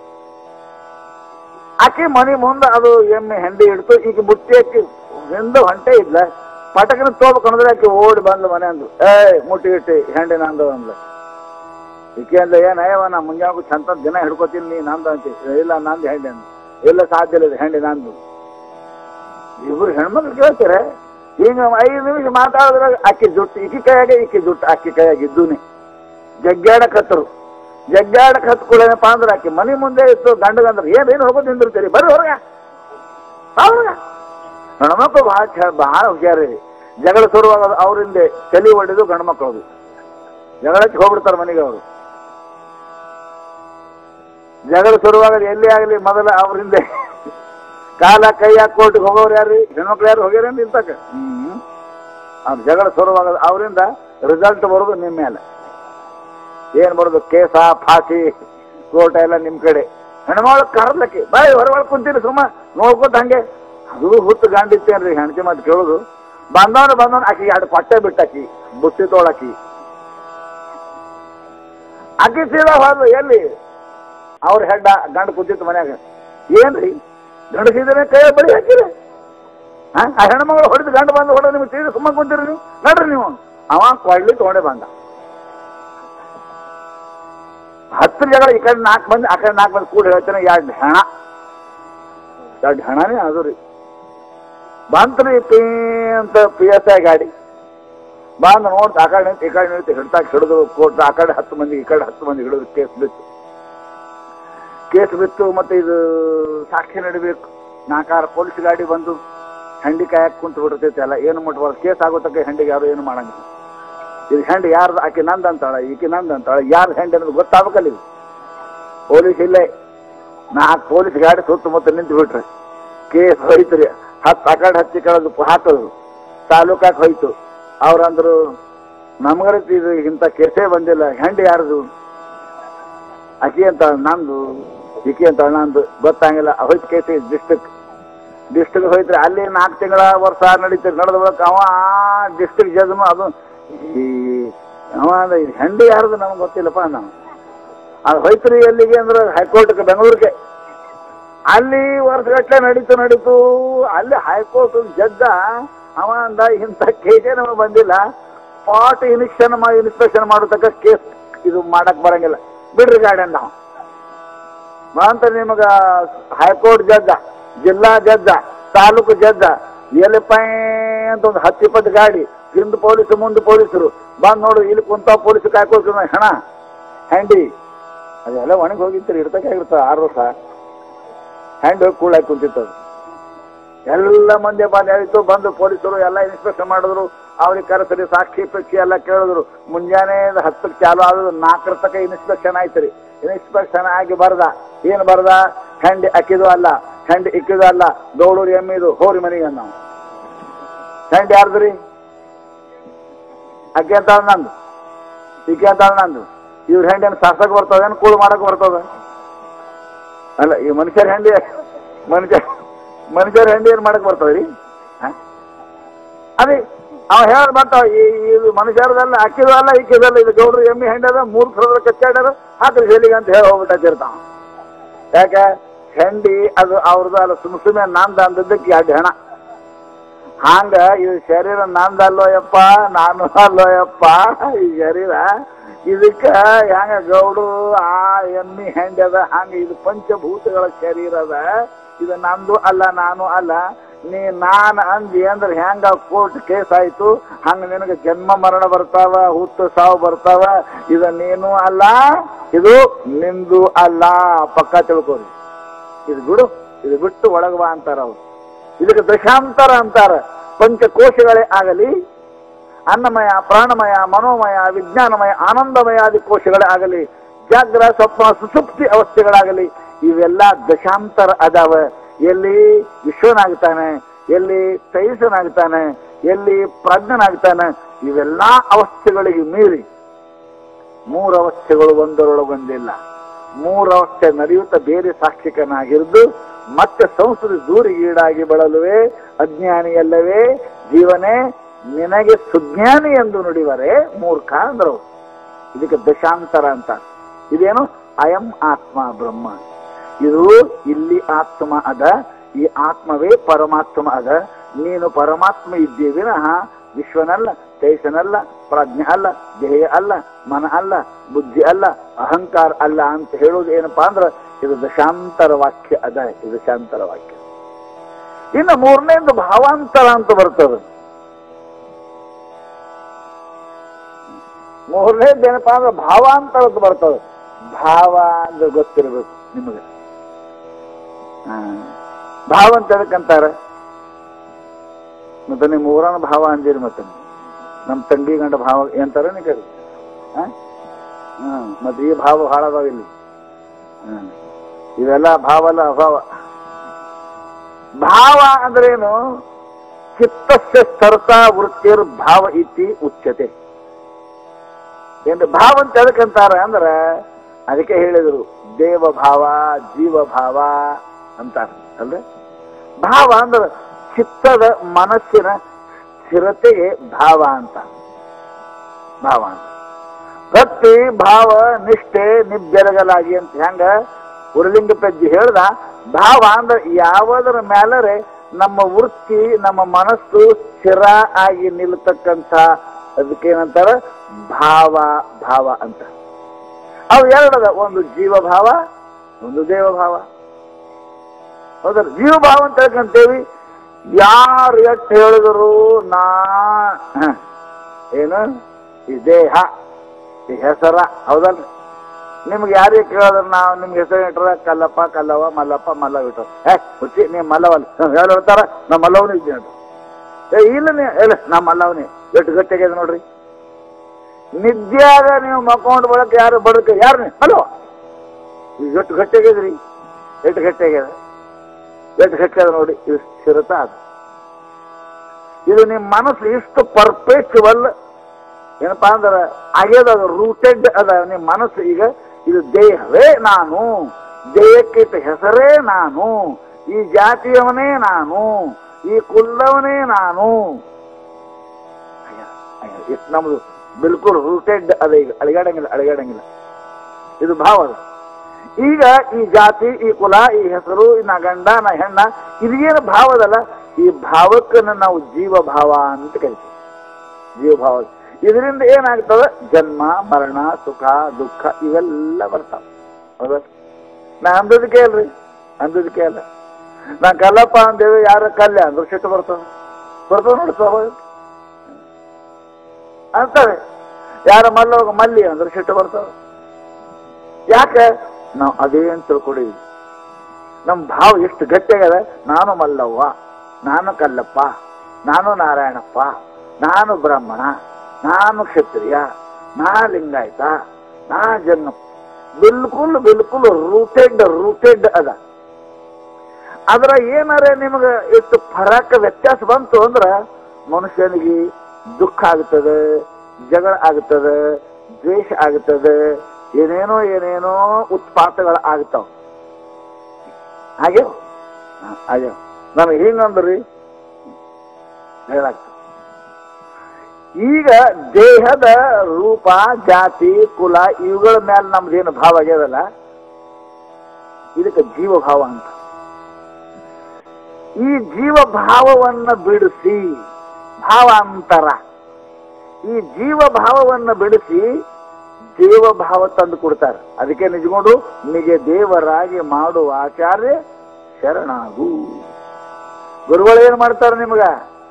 ಆಕಿ ಮನೆ ಮುಂದೆ ಅದು ಎಮ್ಮೆ ಹೆಂಡಿ ಇಡ್ತು ಈಗ ಬುಟ್ಟಿ ಆಕಿ ಹಿಂದೆ ಹೊಂಟೆ ಇದ್ಲ ಪಟಕನ ತೋಬೇಕು ಅಂದ್ರೆ ಆಕಿ ಓಡಿ ಬಂದ್ಲು ಮನೆ ಅಂದು ಏ ಮುಟ್ಟಿ ಇಟ್ಟಿ ಹೆಂಡಿ ನಂದು ಅಂದ್ಲು ಈಕೆ ಅಂದ ಏನ್ ಅಯ್ಯವ ನಾ ಮುಂಜಾನೆ ಚಂತ ದಿನ ಹಿಡ್ಕೋತೀನಿ ನೀ ನಂದು ಅಂತಿ ಇಲ್ಲ ನಂದು ಹೆಂಡಿ ಅಂದ ಇಲ್ಲ ಸಾಧ್ಯ ಇಲ್ಲ ಇದು ಹೆಂಡಿ ನಂದು ಇಬ್ರು ಹೆಣ್ಮಕ್ಳು ಕೇಳ್ತಾರೆ ಹಿಂಗ ಐದು ನಿಮಿಷ ಮಾತಾಡಿದ್ರಾಗ ಆಕಿ ಜುಟ್ಟು ಈಕಿ ಕೈಯಾಗೆ ಈಕಿ ಜುಟ್ಟು ಆಕಿ ಕೈಯಾಗ ಇದ್ದೂನಿ ಜಗ್ಗಾಡಕ್ ಹತ್ತರು ಜಗ್ಗಾಡಕ್ ಹತ್ಕೊಳ್ಳೇನಪ್ಪ ಅಂದ್ರೆ ಆಕಿ ಮನೆ ಮುಂದೆ ಇತ್ತು ಗಂಡಗಂದ್ರೆ ಏನ್ ಏನು ಹೋಗೋದು ನಿಂದಿರ್ತೀರಿ ಬರ್ರಿ ಹೊರಗ ಹೊರಗ ಹೆಣ್ಮಕ್ಳು ಭಾಳ ಚ- ಭಾಳ ಹುಷಾರಿ ಜಗಳ ಶುರುವಾಗ ಅವರಿಂದ ತಲೆ ಹೊಡೆದು ಗಂಡು ಮಕ್ಕಳದು ಜಗಳಕ್ಕೆ ಹೋಗ್ಬಿಡ್ತಾರೆ ಮನೆಗೆ ಅವರು ಜಗಳ ಶುರುವಾಗ ಎಲ್ಲಿ ಆಗಲಿ ಮೊದಲ ಅವರಿಂದ ಕಾಲ ಕೈ ಹಾಕೊಟ್ಟು ಹೋಗೋರು ಯಾರು ಹೆಣ್ಮಕ್ಳು ಯಾರು ಹೋಗ್ಯಾರ ನಿಂತಕ ಹ್ಮ್ ಅವ್ರ ಜಗಳ ಶುರುವಾಗ ಅವರಿಂದ ರಿಸಲ್ಟ್ ಬರೋದು ನಿಮ್ಮ ಮೇಲೆ ಏನ್ ಬರೋದು ಕೇಸ ಫಾಸಿ ಕೋಟ ಎಲ್ಲ ನಿಮ್ ಕಡೆ ಹೆಣ್ಮಗಳು ಕರ್ಲಕ್ಕೆ ಬಾಯ್ ಹೊರಗೊಳಗೆ ಕುಂತೀರಿ ಸುಮ್ಮ ನೋಡ್ಕೊತ ಹಂಗೆ ಅದು ಹುಟ್ಟು ಗಂಡಿತ್ತೇನ್ರಿ ಹೆಣ್ತಿ ಮಾತು ಕೇಳೋದು ಬಂದವನು ಬಂದವನು ಆಕಿ ಎರಡು ಕೊಟ್ಟೆ ಬಿಟ್ಟಾಕಿ ಬುತ್ತಿ ತೋಳಾಕಿ ಆಕಿ ಸೀದಾ ಹೋದ್ಲು ಎಲ್ಲಿ ಅವ್ರ ಹೆಡ್ಡ ಗಂಡ ಕುಂತಿತ್ತು ಮನ್ಯಾಗ ಏನ್ರಿ ಗಂಡಸಿದ್ರೆ ಕೈ ಬಳಿ ಹಾಕಿರಿ ಹಾ ಆ ಹೆಣ್ಮಗಳು ಹೊಡೆದು ಗಂಡ ಬಂದು ಹೊಡೆದು ನಿಮ್ಗೆ ತೀರಿ ಸುಮ್ಮ ಕುಂತೀರಿ ನೀವು ನೋಡ್ರಿ ನೀವು ಅವ ಕೊಳ್ಳಿ ತೊಗೊಂಡೆ ಬಂದ ಹತ್ತು ಜಗಳ ಈ ಕಡೆ ನಾಲ್ಕು ಮಂದಿ ಆ ಕಡೆ ನಾಲ್ಕು ಮಂದಿ ಕೂಡ ಹೇಳ್ತಾನೆ ಎರಡು ಹೆಣ ಎರಡು ಹೆಣನೇ ಅದು ರೀ ಬಂತ್ರಿ ಪೀ ಅಂತ ಪಿ ಎಸ್ ಐ ಗಾಡಿ ಬಂದು ನೋಡ್ತು ಆ ಕಡೆ ನಿಂತು ಈ ಕಡೆ ನಿಂತು ಹಿಡ್ತಾಕ ಹಿಡಿದು ಕೋರ್ಟ್ ಆ ಕಡೆ ಹತ್ತು ಮಂದಿ ಈ ಕಡೆ ಹತ್ತು ಮಂದಿ ಹಿಡಿದು ಕೇಸ್ ಬಿತ್ತು ಕೇಸ್ ಬಿತ್ತು ಮತ್ತೆ ಇದು ಸಾಕ್ಷಿ ನಡಿಬೇಕು ನಾಲ್ಕಾರು ಪೊಲೀಸ್ ಗಾಡಿ ಬಂದು ಹೆಂಡಿ ಕಾಯಕ್ ಕುಂತು ಬಿಡ್ತೈತೆ ಎಲ್ಲ ಏನು ಮುಟ್ಬಾರ್ದು ಕೇಸ್ ಆಗೋ ತಕ್ಕ ಹೆಂಡಿಗೆ ಯಾರು ಏನು ಮಾಡಂಗಿಲ್ಲ ಇದು ಹೆಂಡಿ ಯಾರ್ದು ಆಕೆ ನಂದು ಅಂತಾಳೆ ಈಕೆ ನಂದು ಅಂತಾಳೆ ಯಾರ್ದು ಹೆಂಡಿ ಅನ್ನೋದು ಗೊತ್ತಾಗಬೇಕಲ್ಲ ಇದು ಪೊಲೀಸ್ ಇಲ್ಲೇ ನಾಲ್ಕು ಪೊಲೀಸ್ ಗಾಡಿ ಸುತ್ತಮುತ್ತ ನಿಂತು ಬಿಟ್ರೆ ಕೇಸ್ ಹೋಯ್ತು ಹತ್ತು ಆ ಕಡೆ ಹಚ್ಚಿ ಕಳೆದು ಹಾಕೋದು ತಾಲೂಕಾಕ್ ಹೋಯ್ತು ಅವ್ರಂದ್ರು ನಮ್ಗರ ಇದು ಇಂಥ ಕೇಸೇ ಬಂದಿಲ್ಲ ಹೆಂಡಿ ಯಾರ್ದು ಅಕ್ಕಿ ಅಂತ ನಂದು ಈಕಿ ಅಂತ ನಂದು ಗೊತ್ತಾಗಿಲ್ಲ ಹೋಯ್ತು ಕೇಸಿ ಡಿಸ್ಟಿಕ್ ಡಿಸ್ಟಿಕ್ ಹೋಯ್ತ್ರಿ ಅಲ್ಲಿ ನಾಲ್ಕು ತಿಂಗಳ ವರ್ಷ ನಡೀತದೆ ನಡೆದ ಬಳಿಕ ಅವ ಡಿಸ್ಟಿಕ್ ಜಜ್ನು ಅದು ಈ ಅವ ಅಂದ ಇದು ಹೆಂಡಿ ಯಾರ್ದು ನಮ್ಗೆ ಗೊತ್ತಿಲ್ಲಪ್ಪ ನಾವು ಅದು ಹೋಯ್ತ್ರಿ ಎಲ್ಲಿಗೆ ಅಂದ್ರೆ ಹೈಕೋರ್ಟ್ಗೆ ಬೆಂಗಳೂರಿಗೆ ಅಲ್ಲಿ ವರ್ಷಗಟ್ಟಲೆ ನಡೀತು ನಡೀತು ಅಲ್ಲಿ ಹೈಕೋರ್ಟ್ ಜಡ್ಜ ಅವ ಅಂದ ಇಂಥ ಕೇಸೇ ನಮಗೆ ಬಂದಿಲ್ಲ ಪಾಟ್ ಇನಿಕ್ಷನ್ ಮಾಡಿ ಇನ್ಸ್ಪೆಕ್ಷನ್ ಮಾಡತಕ್ಕ ಕೇಸ್ ಇದು ಮಾಡಕ್ ಬರಂಗಿಲ್ಲ ಬಿಡ್ರಿ ಗಾಡಿ ಅಂದ ಅವ ಅಂತ ನಿಮಗ ಹೈಕೋರ್ಟ್ ಜಡ್ಜ ಜಿಲ್ಲಾ ಜಡ್ಜ ತಾಲೂಕು ಜಡ್ಜ ಎಲ್ಲಿಪ್ಪ ಅಂತ ಒಂದು ಹತ್ತು ಇಪ್ಪತ್ತು ಗಾಡಿ ಹಿಂದ್ ಪೊಲೀಸ್ ಮುಂದೆ ಪೊಲೀಸರು ಬಂದ್ ನೋಡು ಇಲ್ಲಿ ಕುಂತ ಪೊಲೀಸ್ ಕಾಯ್ಕೊಳ್ತೀವಿ ಹೆಣ ಹ್ಯಾಂಡಿ ಅದೆಲ್ಲ ಒಣಗಿ ಹೋಗಿರ್ತೀರಿ ಇರ್ತಕ್ಕಾಗಿರ್ತದೆ ಆರು ವರ್ಷ ಹ್ಯಾಂಡ್ ಹೋಗಿ ಕೂಳಾಗಿ ಕುಂತಿತ್ತು ಅದು ಎಲ್ಲ ಮಂದಿ ಬಂದು ಹೇಳಿತು ಬಂದು ಪೊಲೀಸರು ಎಲ್ಲ ಇನ್ಸ್ಪೆಕ್ಷನ್ ಮಾಡಿದ್ರು ಅವ್ರಿಗೆ ಕರೆಸರಿ ಸಾಕ್ಷಿ ಪಕ್ಷಿ ಎಲ್ಲ ಕೇಳಿದ್ರು ಮುಂಜಾನೆ ಹತ್ತಕ್ಕೆ ಚಾಲು ಆದ್ರು ನಾಲ್ಕರ ತನಕ ಇನ್ಸ್ಪೆಕ್ಷನ್ ಆಯ್ತು ರೀ ಇನ್ಸ್ಪೆಕ್ಷನ್ ಆಗಿ ಬರ್ದ ಏನು ಬರ್ದ ಹೆಂಡಿ ಅಕ್ಕಿದು ಅಲ್ಲ ಹೆಂಡಿ ಇಕ್ಕಿದು ಅಲ್ಲ ಗೌಡೂರು ಎಮ್ಮಿದು ಹೋರಿ ಮನೆಗೆ ನಾವು ಹೆಂಡಿ ಯಾರ್ದು ರೀ ಅಕ್ಕಿ ಅಂತ ನಂದು ಈಕೆ ಅಂತ ನಂದು ಇವ್ರ ಹೆಂಡಿಯನ್ನು ಸಾಸಕ್ ಬರ್ತದ ಏನು ಕೂಳು ಮಾಡಕ್ ಬರ್ತದ ಅಲ್ಲ ಈ ಮನುಷ್ಯರ ಹೆಂಡಿ ಮನುಷ್ಯ ಮನುಷ್ಯರ ಹೆಂಡಿ ಏನ್ ಮಾಡಕ್ ಬರ್ತದ್ರಿ ಹ? ಅದೇ ಅವ ಹೇಳ ಬರ್ತಾವ ಈ ಇದು ಮನುಷ್ಯರದಲ್ಲ ಅಕ್ಕಿದು ಅಲ್ಲ ಇಕ್ಕಿದಲ್ಲ ಇದು ಗೌಡ್ರು ಎಮ್ಮಿ ಹೆಂಡಿ ಅದ ಮೂರು ಸಾವಿರ ಕಚ್ಚಾಡ್ಯಾರ ಹಾಕ್ರಿ ಜೈಲಿಗೆ ಅಂತ ಹೇಳಿ ಹೋಗ್ಬಿಟ್ಟಿರ್ತಾವ ಯಾಕೆ ಹೆಂಡಿ ಅದು ಅವ್ರದ್ದು ಅಲ್ಲ ಸುಮ್ ಸುಮ್ಮನೆ ನಂದ ಅಂದದ್ದಕ್ಕೆ ಎರಡು ಹೆಣ ಹಾಂಗ ಇದು ಶರೀರ ನಂದಲ್ಲೋ ಯಪ್ಪ ನಾನು ಅಲ್ಲೋ ಯಪ್ಪ ಈ ಶರೀರ ಇದಕ್ಕ ಹೆಂಗ ಗೌಡು ಆ ಎಮ್ಮಿ ಹೆಂಡಿ ಅದ ಹಂಗ ಇದು ಪಂಚಭೂತಗಳ ಶರೀರ ಅದ ಇದು ನಂದು ಅಲ್ಲ ನಾನು ಅಲ್ಲ ನೀ ನಾನ್ ಅಂದಿ ಅಂದ್ರೆ ಹೆಂಗ ಕೋರ್ಟ್ ಕೇಸ್ ಆಯ್ತು ಹಂಗ ನಿನಗೆ ಜನ್ಮ ಮರಣ ಬರ್ತಾವ ಹುಟ್ಟು ಸಾವು ಬರ್ತಾವ ಇದು ನೀನು ಅಲ್ಲ ಇದು ನಿಂದು ಅಲ್ಲ ಪಕ್ಕ ತಿಳ್ಕೊರಿ ಇದು ಬಿಡು ಇದು ಬಿಟ್ಟು ಒಳಗೆ ಬಾ ಅಂತಾರ ಅವ್ರು ಇದಕ್ಕೆ ದಶಾಂತರ ಅಂತಾರ ಪಂಚಕೋಶಗಳೇ ಆಗಲಿ ಅನ್ನಮಯ ಪ್ರಾಣಮಯ ಮನೋಮಯ ವಿಜ್ಞಾನಮಯ ಆನಂದಮಯಾದಿ ಕೋಶಗಳೇ ಆಗಲಿ ಜಾಗ್ರ ಸ್ವಪ್ನ ಸುಸುಪ್ತಿ ಅವಸ್ಥೆಗಳಾಗಲಿ ಇವೆಲ್ಲ ದಶಾಂತರ ಅದಾವ ಎಲ್ಲಿ ವಿಶ್ವನಾಗ್ತಾನೆ ಎಲ್ಲಿ ತೈಸನಾಗ್ತಾನೆ ಎಲ್ಲಿ ಪ್ರಜ್ಞನಾಗ್ತಾನೆ ಇವೆಲ್ಲ ಅವಸ್ಥೆಗಳಿಗೆ ಮೀರಿ ಮೂರು ಅವಸ್ಥೆಗಳು ಒಂದರೊಳಗೊಂದಿಲ್ಲ ಮೂರು ಅವಸ್ಥೆ ನಡೆಯುತ್ತಾ ಬೇರೆ ಸಾಕ್ಷಿಕನಾಗಿದ್ದು ಮತ್ತೆ ಸಂಸ್ಕೃತಿ ದೂರಿಗೀಡಾಗಿ ಬಳಲುವೆ ಅಜ್ಞಾನಿಯಲ್ಲವೇ ಜೀವನೇ ನಿನಗೆ ಸುಜ್ಞಾನಿ ಎಂದು ನುಡಿವರೆ ಮೂರ್ಖ ಅಂದ್ರು ಇದಕ್ಕೆ ದಶಾಂತರ ಅಂತ ಇದೇನು ಅಯಂ ಆತ್ಮ ಬ್ರಹ್ಮ ಇದು ಇಲ್ಲಿ ಆತ್ಮ ಅದ ಈ ಆತ್ಮವೇ ಪರಮಾತ್ಮ ಅದ ನೀನು ಪರಮಾತ್ಮ ಇದ್ದೀ ವಿನಃ ವಿಶ್ವನಲ್ಲ ತೇಜನಲ್ಲ ಪ್ರಜ್ಞೆ ಅಲ್ಲ ದೇಹ ಅಲ್ಲ ಮನ ಅಲ್ಲ ಬುದ್ಧಿ ಅಲ್ಲ ಅಹಂಕಾರ ಅಲ್ಲ ಅಂತ ಹೇಳೋದು ಏನಪ್ಪಾ ಅಂದ್ರೆ ಇದು ದಶಾಂತರ ವಾಕ್ಯ ಅದ ಇದು ದಶಾಂತರ ವಾಕ್ಯ ಇನ್ನು ಮೂರನೇದು ಭಾವಾಂತರ ಅಂತ ಬರ್ತದೆ ಮೂರನೇದು ಏನಪ್ಪಾ ಅಂದ್ರೆ ಭಾವಾಂತರ ಅಂತ ಬರ್ತದೆ ಭಾವ ಅಂದ್ರೆ ಗೊತ್ತಿರಬೇಕು ನಿಮಗೆ ಹಾ. ಭಾವ ಅಂತ ಎದಕ್ಕಂತಾರ ಮತ್ತೆ ನಿಮ್ಮ ಊರನ ಭಾವ ಅಂದಿರಿ ಮತ್ತೆ ನಮ್ಮ ತಂಗಿ ಗಂಡ ಭಾವ ಎಂತಾರ ನೀ ಕರಿ ಹ್ಮ್ ಮತ್ತೆ ಈ ಭಾವ ಭಾಳ ಅದಾವ ಇಲ್ಲಿ ಹ್ಮ್ ಇವೆಲ್ಲ ಭಾವ ಅಲ್ಲ ಅಭಾವ ಭಾವ ಅಂದ್ರೇನು ಚಿತ್ತಸ್ಯ ಸ್ತರತಾ ವೃತ್ತಿರ್ ಭಾವ ಇತಿ ಉಚ್ಯತೆ ಏನು ಭಾವ ಅಂತ ಎದಕ್ಕಂತಾರ ಅಂದ್ರ ಅದಕ್ಕೆ ಹೇಳಿದ್ರು ದೇವ ಭಾವ ಜೀವ ಭಾವ ಅಂತಾರ ಅಲ್ರಿ ಭಾವ ಅಂದ್ರೆ ಚಿತ್ತದ ಮನಸ್ಸಿನ ಸ್ಥಿರತೆಗೆ ಭಾವ ಅಂತ ಭಾವ ಅಂತ ಭಕ್ತಿ ಭಾವ ನಿಷ್ಠೆ ನಿಬ್ಬೆರಗಲಾಗಿ ಅಂತ ಹೆಂಗ ಉರುಲಿಂಗ ಪೆಜ್ಜಿ ಹೇಳ್ದ ಭಾವ ಅಂದ್ರೆ ಯಾವುದರ ಮೇಲರೆ ನಮ್ಮ ವೃತ್ತಿ ನಮ್ಮ ಮನಸ್ಸು ಸ್ಥಿರ ಆಗಿ ನಿಲ್ತಕ್ಕಂಥ ಅದಕ್ಕೇನಂತಾರ ಭಾವ ಭಾವ ಅಂತ ಅವು ಎರಡದ ಒಂದು ಜೀವಭಾವ ಒಂದು ದೇವಭಾವ ಹೌದಲ್ಲ ಜೀವಭಾವ ಅಂತ ಹೇಳ್ಕೊಂತೇವಿ ಯಾರು ಎಷ್ಟು ಹೇಳಿದ್ರು ನಾ ಹ, ಏನು ಈ ದೇಹ ಈ ಹೆಸರ ಹೌದಲ್ರಿ ನಿಮ್ಗೆ ಯಾರಿಗೆ ಕೇಳಿದ್ರೆ ನಾವು ನಿಮ್ಗೆ ಹೆಸರು ಇಟ್ರ ಕಲ್ಲಪ್ಪ ಕಲ್ಲವ ಮಲ್ಲಪ್ಪ ಮಲ್ಲವ ಇಟ್ರ ಏ ಹುಚ್ಚಿ ನೀವು ಮಲ್ಲವಲ್ಲ ಹೇಳಿ ಹೇಳ್ತಾರ ನಾ ಮಲ್ಲವನೇ ಇದ್ದೀನಿ ಅಂತ ಏ ಇಲ್ಲ ನೀ ಇಲ್ಲ ನಾ ಮಲ್ಲವನೇ ಎಷ್ಟು ಗಟ್ಟಿಯಾಗಿದೆ ನೋಡ್ರಿ ನಿದ್ಯಾಗ ನೀವು ಮಕ್ಕೊಂಡು ಬಳಕ ಯಾರು ಬಡಕ ಯಾರು ನೀವು ಹಲೋ ಈಗ ಎಷ್ಟು ಗಟ್ಟಿಯಾಗಿದ್ರಿ ಎಷ್ಟು ಗಟ್ಟಿಯಾಗ್ಯದ ಎಷ್ಟು ಗಟ್ಟಿಯಾದ ನೋಡಿ ಇದು ಸ್ಥಿರತ ಅದು ಇದು ನಿಮ್ಮ ಮನಸ್ಸು ಇಷ್ಟು ಪರ್ಫೆಕ್ಟ್ವಲ್ ಏನಪ್ಪಾ ಅಂದ್ರೆ ಆಗ್ಯದ ಅದು ರೂಟೆಡ್ ಅದ ನಿಮ್ಮ ಮನಸ್ಸು ಈಗ ಇದು ದೇಹವೇ ನಾನು ದೇಹಕ್ಕಿಟ್ಟ ಹೆಸರೇ ನಾನು ಈ ಜಾತಿಯವನೇ ನಾನು ಈ ಕುಲ್ಲವನೇ ನಾನು ಅಯ್ಯ, ಅಯ್ಯ, ಇಷ್ಟು ನಮ್ದು ಬಿಲ್ಕುಲ್ ರೂಟೆಡ್ ಅದ ಈಗ ಅಳಿಗಾಡಂಗಿಲ್ಲ ಅಳಿಗಾಡಂಗಿಲ್ಲ ಇದು ಭಾವ ಅದು ಈಗ ಈ ಜಾತಿ ಈ ಕುಲ ಈ ಹೆಸರು ಈ ನಾ ಗಂಡ ನಾ ಹೆಣ್ಣ ಇದೇನು ಭಾವದಲ್ಲ ಈ ಭಾವಕ್ಕನ್ನ ನಾವು ಜೀವ ಭಾವ ಅಂತ ಕರಿತೀವಿ ಜೀವ ಭಾವ ಇದರಿಂದ ಏನಾಗ್ತದೆ ಜನ್ಮ ಮರಣ ಸುಖ ದುಃಖ ಇವೆಲ್ಲ ಬರ್ತಾವ ಹೌದಾ ನಾ ಅಂದದಕ್ಕೆ ಅಲ್ರಿ ಅಂದದಕ್ಕೆ ಅಲ್ಲ ನಾ ಕಲ್ಲಪ್ಪ ಅಂತೇಳಿ ಯಾರ ಕಲ್ಯ ಅಂದ್ರೆ ಸಿಟ್ಟು ಬರ್ತದ ಬರ್ತದ ನೋಡಿ ಸ್ವಾಭಾವಿಕ ಅಂತಾರೆ ಯಾರ ಮಲ್ಲೋಗ ಮಲ್ಲಿ ಅಂದ್ರೆ ಸಿಟ್ಟು ಬರ್ತದ ಯಾಕೆ ನಾವು ಅದೇ ಅಂತ ತಿಳ್ಕೊಂಡಿದ್ವಿ ನಮ್ಮ ಭಾವ ಎಷ್ಟು ಗಟ್ಟಿಯಾಗದ ನಾನು ಮಲ್ಲವ್ವ ನಾನು ಕಲ್ಲಪ್ಪ ನಾನು ನಾರಾಯಣಪ್ಪ ನಾನು ಬ್ರಾಹ್ಮಣ ನಾನು ಕ್ಷತ್ರಿಯ ನಾ ಲಿಂಗಾಯತ ನಾ ಜನ್ಮ ಬಿಲ್ಕುಲ್ ಬಿಲ್ಕುಲ್ ರೂಟೆಡ್ ರೂಟೆಡ್ ಅದ ಅದ್ರ ಏನಾರ ನಿಮಗೆ ಎಷ್ಟು ಫರಕ್ ವ್ಯತ್ಯಾಸ ಬಂತು ಅಂದ್ರ ಮನುಷ್ಯನಿಗೆ ದುಃಖ ಆಗ್ತದೆ ಜಗಳ ಆಗ್ತದೆ ದ್ವೇಷ ಆಗ್ತದೆ ಏನೇನೋ ಏನೇನೋ ಉತ್ಪಾತಗಳು ಆಗ್ತಾವ ಹಾಗೆ ಹಾಗೆ ನನಗೆ ಹಿಂಗಂದ್ರಿ ಹೇಳಾಗ್ತದೆ ಈಗ ದೇಹದ ರೂಪ ಜಾತಿ ಕುಲ ಇವುಗಳ ಮೇಲೆ ನಮ್ದೇನು ಭಾವ ಆಗ್ಯದಲ್ಲ ಇದಕ್ಕೆ ಜೀವಭಾವ ಅಂತ ಈ ಜೀವಭಾವವನ್ನ ಬಿಡಿಸಿ ಭಾವಾಂತರ ಈ ಜೀವಭಾವವನ್ನ ಬಿಡಿಸಿ ದೇವಭಾವ ತಂದು ಕೊಡ್ತಾರೆ ಅದಕ್ಕೆ ನಿಜಗೊಂಡು ನಿಮಗೆ ದೇವರಾಗಿ ಮಾಡುವ ಆಚಾರ್ಯ ಶರಣಾಗು ಗುರುಗಳು ಏನ್ ಮಾಡ್ತಾರೆ ನಿಮ್ಗ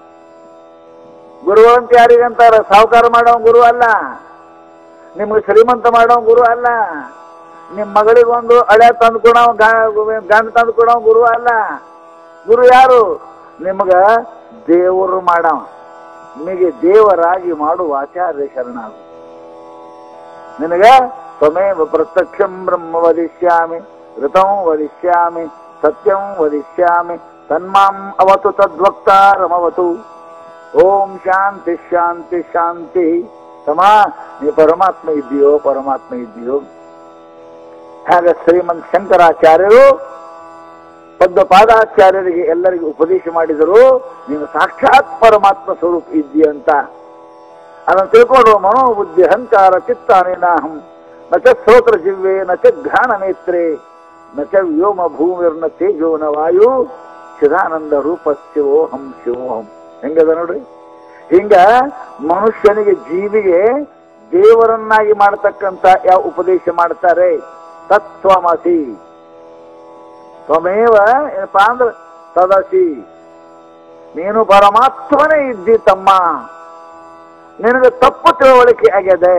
ಗುರು ಅಂತ ಯಾರಿಗಂತಾರ ಸಾಹುಕಾರ ಮಾಡೋ ಗುರು ಅಲ್ಲ ನಿಮ್ಗೆ ಶ್ರೀಮಂತ ಮಾಡೋ ಗುರು ಅಲ್ಲ ನಿಮ್ಮ ಮಗಳಿಗೊಂದು ಹಳೆ ತಂದು ಕೊಡೋ ಗಂಡ ತಂದು ಕೊಡೋ ಗುರು ಅಲ್ಲ ಗುರು ಯಾರು ನಿಮ್ಗ ದೇವರು ಮಾಡವ ನಿಮಗೆ ದೇವರಾಗಿ ಮಾಡುವ ಆಚಾರ್ಯ ಶರಣಾಗು ನಿನಗ ತ್ವಮೇವ ಪ್ರತ್ಯಕ್ಷಂ ಬ್ರಹ್ಮ ವದಿಷ್ಯಾಮಿ ಋತಂ ವದಿಷ್ಯಾಮಿ ಸತ್ಯಂ ವದಿಷ್ಯಾಮಿ ತನ್ಮಾಂ ಅವತು ತದ್ವಕ್ತಾರಮವತು ಓಂ ಶಾಂತಿ ಶಾಂತಿ ಶಾಂತಿ ತಮ ನೀ ಪರಮಾತ್ಮ ಇದ್ದೀಯೋ ಪರಮಾತ್ಮ ಇದ್ದೀಯೋ ಹಾಗೆ ಶ್ರೀಮಂತ ಶಂಕರಾಚಾರ್ಯರು ಪದ್ಮಪಾದಾಚಾರ್ಯರಿಗೆ ಎಲ್ಲರಿಗೂ ಉಪದೇಶ ಮಾಡಿದರು ನೀನು ಸಾಕ್ಷಾತ್ ಪರಮಾತ್ಮ ಸ್ವರೂಪ ಇದ್ದೀಯಂತ ಅದನ್ನು ತಿಳ್ಕೊಂಡು ಮನೋಬುದ್ಧಿ ಅಹಂಕಾರ ಚಿತ್ತಾನೇನಾಹಂ ನ ಚ ಶ್ರೋತ್ರ ಜಿವ್ವೆ ನ ಚ ಘ್ರಾಣ ನೇತ್ರೆ ನ ಚ ವ್ಯೋಮ ಭೂಮಿರ್ನ ತೇಜೋ ನ ವಾಯು ಚಿದಾನಂದ ರೂಪ ಶಿವೋಹಂ ಶಿವೋಹಂ ಹೆಂಗದ ನೋಡ್ರಿ ಹಿಂಗ ಮನುಷ್ಯನಿಗೆ ಜೀವಿಗೆ ದೇವರನ್ನಾಗಿ ಮಾಡತಕ್ಕಂತ ಯಾವ ಉಪದೇಶ ಮಾಡ್ತಾರೆ ತತ್ವಮಸಿ ತ್ವಮೇವ ಏನಪ್ಪಾ ಅಂದ್ರೆ ತದಸಿ ನೀನು ಪರಮಾತ್ಮನೇ ಇದ್ದಿ ತಮ್ಮ ನಿನಗೆ ತಪ್ಪು ತಿಳುವಳಿಕೆ ಆಗ್ಯದೆ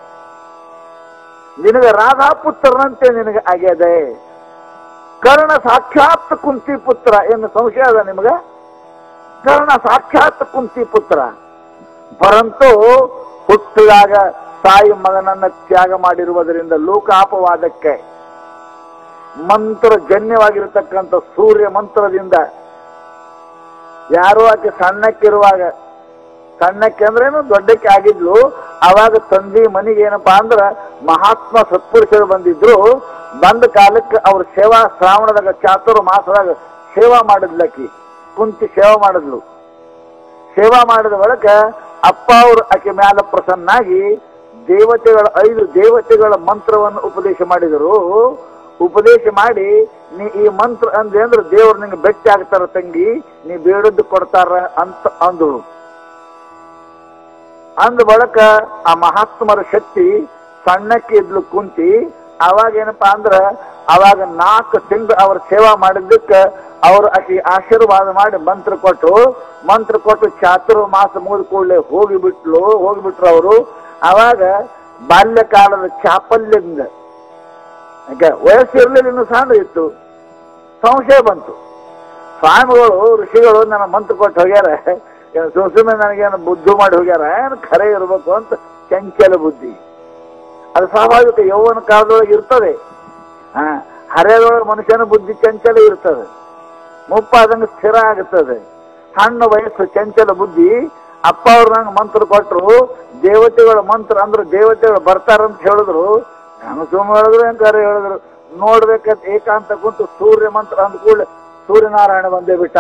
ನಿನಗೆ ರಾಧಾಪುತ್ರನಂತೆ ನಿನಗೆ ಆಗ್ಯದೆ ಕರ್ಣ ಸಾಕ್ಷಾತ್ ಕುಂತಿ ಪುತ್ರ ಎಂದು ಸಂಶಯ ಅದ ನಿಮಗ ಕರ್ಣ ಸಾಕ್ಷಾತ್ ಕುಂತಿ ಪುತ್ರ ಪರಂತು ಹುಟ್ಟಿದಾಗ ತಾಯಿ ಮಗನನ್ನ ತ್ಯಾಗ ಮಾಡಿರುವುದರಿಂದ ಲೋಕಾಪವಾದಕ್ಕೆ ಮಂತ್ರ ಜನ್ಯವಾಗಿರತಕ್ಕಂಥ ಸೂರ್ಯ ಮಂತ್ರದಿಂದ ಯಾರೋ ಆಕೆ ಸಣ್ಣಕ್ಕಿರುವಾಗ ಸಣ್ಣಕ್ಕೆ ಅಂದ್ರೇನು ದೊಡ್ಡಕ್ಕೆ ಆಗಿದ್ಲು ಅವಾಗ ತಂದೆ ಮನೆಗೆ ಏನಪ್ಪಾ ಅಂದ್ರ ಮಹಾತ್ಮ ಸತ್ಪುರುಷರು ಬಂದಿದ್ರು ಬಂದ ಕಾಲಕ್ಕೆ ಅವ್ರ ಸೇವಾ ಶ್ರಾವಣದಾಗ ಚಾತುರ್ ಮಾಸದಾಗ ಸೇವಾ ಮಾಡಿದ್ಲಕ್ಕಿ ಕುಂತಿ ಸೇವಾ ಮಾಡಿದ್ಲು ಸೇವಾ ಮಾಡಿದ ಬಳಿಕ ಅಪ್ಪ ಅವರು ಆಕೆ ಮ್ಯಾಲ ಪ್ರಸನ್ನಾಗಿ ದೇವತೆಗಳ ಐದು ದೇವತೆಗಳ ಮಂತ್ರವನ್ನು ಉಪದೇಶ ಮಾಡಿದರು ಉಪದೇಶ ಮಾಡಿ ನೀ ಈ ಮಂತ್ರ ಅಂದೆ ಅಂದ್ರೆ ದೇವ್ರು ನಿಂಗೆ ಭೇಟಿ ಆಗ್ತಾರ ತಂಗಿ ನೀ ಬೇಡದ್ದು ಕೊಡ್ತಾರ ಅಂತ ಅಂದಳು ಅಂದ ಬಳಿಕ ಆ ಮಹಾತ್ಮರ ಶಕ್ತಿ ಸಣ್ಣಕ್ಕೆ ಇದ್ಲು ಕುಂತಿ ಅವಾಗ ಏನಪ್ಪಾ ಅಂದ್ರ ಅವಾಗ ನಾಲ್ಕು ತಿಂಗಳು ಅವ್ರ ಸೇವಾ ಮಾಡಿದ್ದಕ್ಕೆ ಅವ್ರು ಆಕಿ ಆಶೀರ್ವಾದ ಮಾಡಿ ಮಂತ್ರ ಕೊಟ್ಟು ಮಂತ್ರ ಕೊಟ್ಟು ಚಾತುರ್ ಮಾಸ ಮುಗಿದ ಕೂಡಲೇ ಹೋಗಿಬಿಟ್ಲು ಹೋಗಿಬಿಟ್ರು ಅವರು ಅವಾಗ ಬಾಲ್ಯಕಾಲದ ಚಾಪಲ್ಯದಿಂದ ಯಾಕೆ ವಯಸ್ಸು ಇರ್ಲಿಲ್ಲ ಇನ್ನು ಸಣ್ಣ ಇತ್ತು ಸಂಶಯ ಬಂತು ಸ್ವಾಮಿಗಳು ಋಷಿಗಳು ನನ್ನ ಮಂತ್ರ ಕೊಟ್ಟು ಹೋಗ್ಯಾರ ಏನು ಸುಮ್ಮನೆ ನನಗೇನು ಬುದ್ಧಿ ಮಾಡಿ ಹೋಗ್ಯಾರ ಏನು ಖರೆ ಇರಬೇಕು ಅಂತ ಚಂಚಲ ಬುದ್ಧಿ ಅದು ಸ್ವಾಭಾವಿಕ ಯೌವನ ಕಾಲದೊಳಗೆ ಇರ್ತದೆ ಹಾ ಹರೆಯದೊಳಗೆ ಮನುಷ್ಯನ ಬುದ್ಧಿ ಚಂಚಲ ಇರ್ತದೆ ಮುಪ್ಪಾದಂಗೆ ಸ್ಥಿರ ಆಗುತ್ತದೆ ಸಣ್ಣ ವಯಸ್ಸು ಚಂಚಲ ಬುದ್ಧಿ ಅಪ್ಪ ಅವ್ರು ನಂಗೆ ಮಂತ್ರ ಕೊಟ್ಟರು ದೇವತೆಗಳ ಮಂತ್ರ ಅಂದ್ರೆ ದೇವತೆಗಳು ಬರ್ತಾರಂತ ಹೇಳಿದ್ರು ನಾನು ಸುಮ್ಮನೆ ಹೇಳಿದ್ರು ಏನ್ ಕಾರ್ಯ ಹೇಳಿದ್ರು ನೋಡ್ಬೇಕಂತ ಏಕಾಂತ ಕುಂತು ಸೂರ್ಯ ಮಂತ್ರ ಅಂದ ಕೂಡಲೇ ಸೂರ್ಯನಾರಾಯಣ ಬಂದೇ ಬಿಟ್ಟ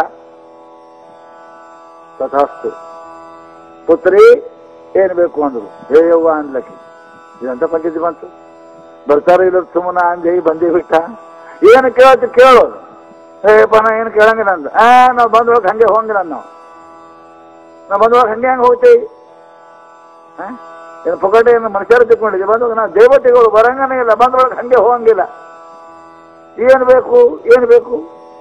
ತಥಾಸ್ತು ಪುತ್ರಿ ಏನ್ ಬೇಕು ಅಂದ್ರು ಹೇ ಯವ್ವ ಅನ್ಲಕ್ಕಿ ಇದಂತ ಪಂಚಾಯತಿ ಬಂತು ಬರ್ತಾರ ಇಲ್ಲ ಸುಮ್ಮನ ಅಂದೆ ಬಂದೇ ಬಿಟ್ಟ ಏನು ಕೇಳತ್ತೆ ಕೇಳು ಏಪ್ಪ ನಾ ಏನು ಕೇಳಂಗಿಲ್ಲ ಅಂದ ಆ ನಾವು ಬಂದೊಳಗೆ ಹಂಗೆ ಹೋಗಂಗಿಲ್ಲ ನಾವು ನಾವು ಬಂದೊಳಗೆ ಹಂಗೆ ಹಂಗೆ ಹೋಗ್ತೀವಿ ಆ? ಏನು ಪೊಗಟೆ ಏನು ಮನುಷ್ಯರು ತಿಳ್ಕೊಂಡಿದ್ದೀವಿ ಬಂದಾಗ ನಾವು ದೇವತೆಗಳು ಬರಂಗನೇ ಇಲ್ಲ ಬಂದೊಳಗೆ ಹಂಗೆ ಹೋಗಂಗಿಲ್ಲ ಏನು ಬೇಕು ಏನು ಬೇಕು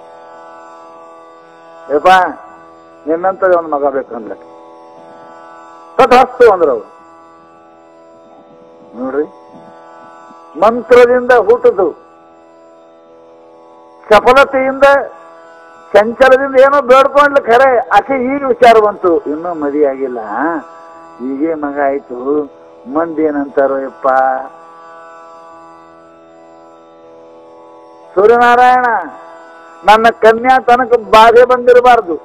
ಏಪ್ಪ ನಿನ್ನಂತ ಒಂದು ಮಗ ಬೇಕು ಅಂದ್ಲ ತಥಾಸ್ತು ಅಂದ್ರು ಅವ್ರು ನೋಡ್ರಿ ಮಂತ್ರದಿಂದ ಹುಟ್ಟದು ಚಪಲತೆಯಿಂದ ಚಂಚಲದಿಂದ ಏನೋ ಬೇಡ್ಕೊಂಡ್ಲ ಖರೆ ಆಕೆ ಈಗ ವಿಚಾರ ಬಂತು ಇನ್ನೂ ಮದಿ ಆಗಿಲ್ಲ ಹೀಗೆ ಮಗ ಆಯ್ತು ಮಂದಿ ಏನಂತಾರೋ ಯಪ್ಪ ಸೂರ್ಯನಾರಾಯಣ ನನ್ನ ಕನ್ಯಾ ತನಕ ಬಾಧೆ ಬಂದಿರಬಾರ್ದು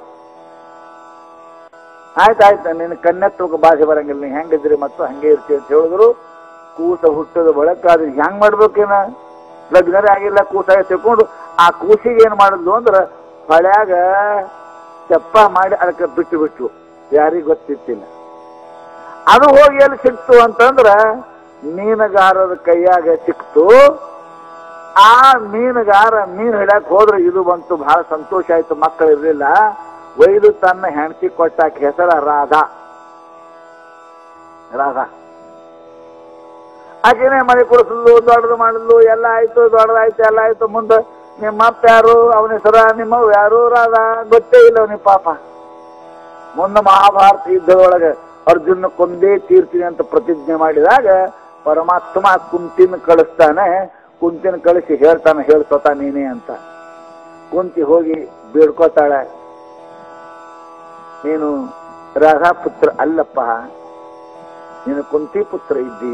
ಆಯ್ತಾಯ್ತು ನಿನ್ನ ಕನ್ಯತ್ವಕ್ಕೆ ಬಾಧೆ ಬರಂಗಿಲ್ಲ ನೀ ಹೆಂಗಿದ್ರಿ ಮತ್ತು ಹಂಗೆ ಇರ್ತೀವಿ ಅಂತ ಹೇಳಿದ್ರು ಕೂಸ ಹುಟ್ಟದ ಬಳಕಾದ್ರೆ ಹೆಂಗ್ ಮಾಡ್ಬೇಕೇನ ಲಗ್ನರೇ ಆಗಿಲ್ಲ ಕೂಸ ತಿಳ್ಕೊಂಡು ಆ ಕೂಸಿಗೆ ಏನ್ ಮಾಡಿದ್ಲು ಅಂದ್ರ ಹೊಳ್ಯಾಗ ಚಪ್ಪ ಮಾಡಿ ಅದಕ್ಕೆ ಬಿಟ್ಟು ಬಿಟ್ಟು ಯಾರಿಗೂ ಗೊತ್ತಿತ್ತಿಲ್ಲ ಅದು ಹೋಗಿ ಎಲ್ಲಿ ಸಿಕ್ತು ಅಂತಂದ್ರ ಮೀನುಗಾರರ ಕೈಯಾಗ ಸಿಕ್ತು ಆ ಮೀನುಗಾರ ಮೀನು ಹಿಡ್ಯಾಕ್ ಹೋದ್ರೆ ಇದು ಬಂತು ಬಹಳ ಸಂತೋಷ ಆಯ್ತು ಮಕ್ಕಳು ಇರ್ಲಿಲ್ಲ ಒಯ್ದು ತನ್ನ ಹೆಂಡತಿ ಕೊಟ್ಟಾಕ ಹೆಸರ ರಾಧಾ ರಾಧಾ ಆಕೆನೆ ಮನೆ ಕೊಡಿಸಲು ದೊಡ್ಡದು ಮಾಡಲು ಎಲ್ಲ ಆಯ್ತು ದೊಡ್ಡದಾಯ್ತು ಎಲ್ಲ ಆಯ್ತು ಮುಂದೆ ನಿಮ್ಮ ಅಪ್ಪ ಯಾರು ಅವನ ಹೆಸರ ನಿಮ್ಮವ್ ಯಾರು ರಾಧಾ ಗೊತ್ತೇ ಇಲ್ಲ ಅವನಿಗೆ ಪಾಪ ಮುಂದೆ ಮಹಾಭಾರತ ಯುದ್ಧದೊಳಗೆ ಅರ್ಜುನ ಕೊಂದೇ ತೀರ್ತೀನಿ ಅಂತ ಪ್ರತಿಜ್ಞೆ ಮಾಡಿದಾಗ ಪರಮಾತ್ಮ ಕುಂತಿನ ಕಳಿಸ್ತಾನೆ ಕುಂತಿನ ಕಳಿಸಿ ಹೇಳ್ತಾನೆ ಹೇಳ್ಕೊತ ನೀನೇ ಅಂತ ಕುಂತಿ ಹೋಗಿ ಬೇಡ್ಕೋತಾಳೆ ನೀನು ರಾಧಾ ಪುತ್ರ ಅಲ್ಲಪ್ಪ ನೀನು ಕುಂತಿ ಪುತ್ರ ಇದ್ದಿ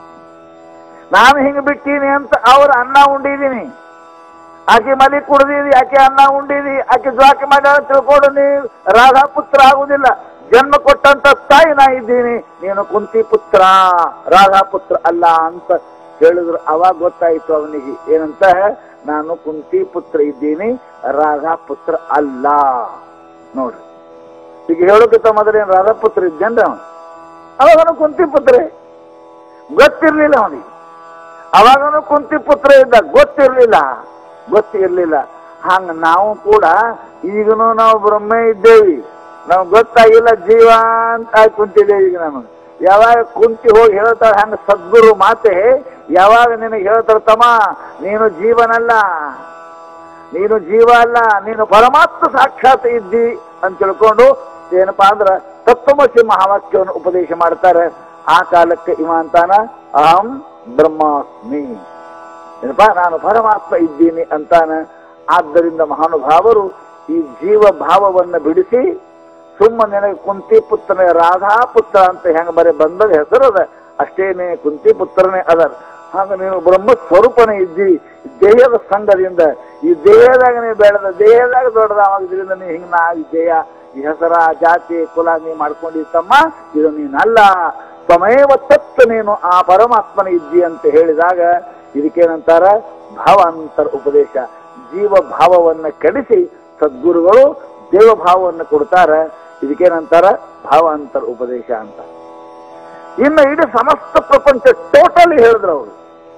ನಾನು ಹಿಂಗ್ ಬಿಟ್ಟೀನಿ ಅಂತ ಅವ್ರ ಅನ್ನ ಉಂಡಿದೀನಿ ಆಕೆ ಮಲಿ ಕುಡ್ದಿದಿ ಆಕೆ ಅನ್ನ ಉಂಡಿದಿ ಆಕೆ ಜ್ವಾಕೆ ಮಾಡಿ ತಿಳ್ಕೊಂಡು ನೀ ರಾಧಾ ಪುತ್ರ ಆಗುದಿಲ್ಲ ಜನ್ಮ ಕೊಟ್ಟಂತ ತಾಯಿ ನಾ ಇದ್ದೀನಿ ನೀನು ಕುಂತಿ ಪುತ್ರ ರಾಧಾ ಪುತ್ರ ಅಲ್ಲ ಅಂತ ಹೇಳಿದ್ರು ಅವಾಗ ಗೊತ್ತಾಯ್ತು ಅವನಿಗೆ ಏನಂತ ನಾನು ಕುಂತಿ ಪುತ್ರ ಇದ್ದೀನಿ ರಾಧಾ ಪುತ್ರ ಅಲ್ಲ ನೋಡ್ರಿ ಈಗ ಹೇಳೋಕ್ಕಿಂತ ಮೊದಲೇನು ರಾಧಾ ಪುತ್ರ ಇದ್ದೇನ್ರಿ ಅವನು ಅವಾಗನು ಕುಂತಿ ಪುತ್ರೆ ಗೊತ್ತಿರ್ಲಿಲ್ಲ ಅವನಿಗೆ ಅವಾಗನು ಕುಂತಿ ಪುತ್ರ ಇದ್ದ ಗೊತ್ತಿರ್ಲಿಲ್ಲ ಗೊತ್ತಿರ್ಲಿಲ್ಲ ಹಂಗ ನಾವು ಕೂಡ ಈಗನು ನಾವು ಬ್ರಹ್ಮೆ ಇದ್ದೇವಿ ನಾವು ಗೊತ್ತಾಗಿಲ್ಲ ಜೀವ ಅಂತ ಆಗಿ ಕುಂತಿದ್ದೇವೆ ಈಗ ನಮಗೆ ಯಾವಾಗ ಕುಂತಿ ಹೋಗಿ ಹೇಳ್ತಾಳೆ ಹಂಗ ಸದ್ಗುರು ಮಾತೆ ಯಾವಾಗ ನಿನಗೆ ಹೇಳ್ತಾರ ತಮ್ಮ ನೀನು ಜೀವನಲ್ಲ ನೀನು ಜೀವ ಅಲ್ಲ ನೀನು ಪರಮಾತ್ಮ ಸಾಕ್ಷಾತ್ ಇದ್ದಿ ಅಂತ ತಿಳ್ಕೊಂಡು ಏನಪ್ಪಾ ಅಂದ್ರ ತತ್ವಮಸಿ ಮಹಾವಾಕ್ಯವನ್ನು ಉಪದೇಶ ಮಾಡ್ತಾರೆ ಆ ಕಾಲಕ್ಕೆ ಇವ ಅಂತಾನ ಅಹಂ ಬ್ರಹ್ಮಾಸ್ಮಿ ಏನಪ್ಪಾ ನಾನು ಪರಮಾತ್ಮ ಇದ್ದೀನಿ ಅಂತಾನ ಆದ್ದರಿಂದ ಮಹಾನುಭಾವರು ಈ ಜೀವ ಭಾವವನ್ನು ಬಿಡಿಸಿ ಸುಮ್ಮ ನಿನಗೆ ಕುಂತಿ ಪುತ್ರನೇ ರಾಧಾ ಪುತ್ರ ಅಂತ ಹೆಂಗ ಬರೀ ಬಂದದ ಹೆಸರದ ಅಷ್ಟೇನೆ ಕುಂತಿ ಪುತ್ರನೇ ಅದರ್ ಹಾಗ ನೀನು ಬ್ರಹ್ಮ ಸ್ವರೂಪನೇ ಇದ್ದಿ ದೇಹದ ಸಂಘದಿಂದ ಈ ದೇಹದಾಗ ನೀ ಬೆಳೆದ ದೇಹದಾಗ ದೊಡ್ಡದಾಗಿದ್ರಿಂದ ನೀ ಹಿಂಗ ನಾ ದೇಹ ಈ ಹೆಸರ ಜಾತಿ ಕುಲ ನೀ ಮಾಡ್ಕೊಂಡಿತ್ತಮ್ಮ ಇದು ನೀನಲ್ಲ ಸ್ವಮೇವ ತತ್ವ ನೀನು ಆ ಪರಮಾತ್ಮನ ಇದ್ದಿ ಅಂತ ಹೇಳಿದಾಗ ಇದಕ್ಕೇನಂತಾರ ಭಾವಾಂತರ ಉಪದೇಶ ಜೀವ ಭಾವವನ್ನ ಕೆಡಿಸಿ ಸದ್ಗುರುಗಳು ದೇವಭಾವವನ್ನು ಕೊಡ್ತಾರ ಇದಕ್ಕೇನಂತಾರ ಭಾವಾಂತರ ಉಪದೇಶ ಅಂತ ಇನ್ನು ಇಡೀ ಸಮಸ್ತ ಪ್ರಪಂಚ ಟೋಟಲಿ ಹೇಳಿದ್ರು ಅವರು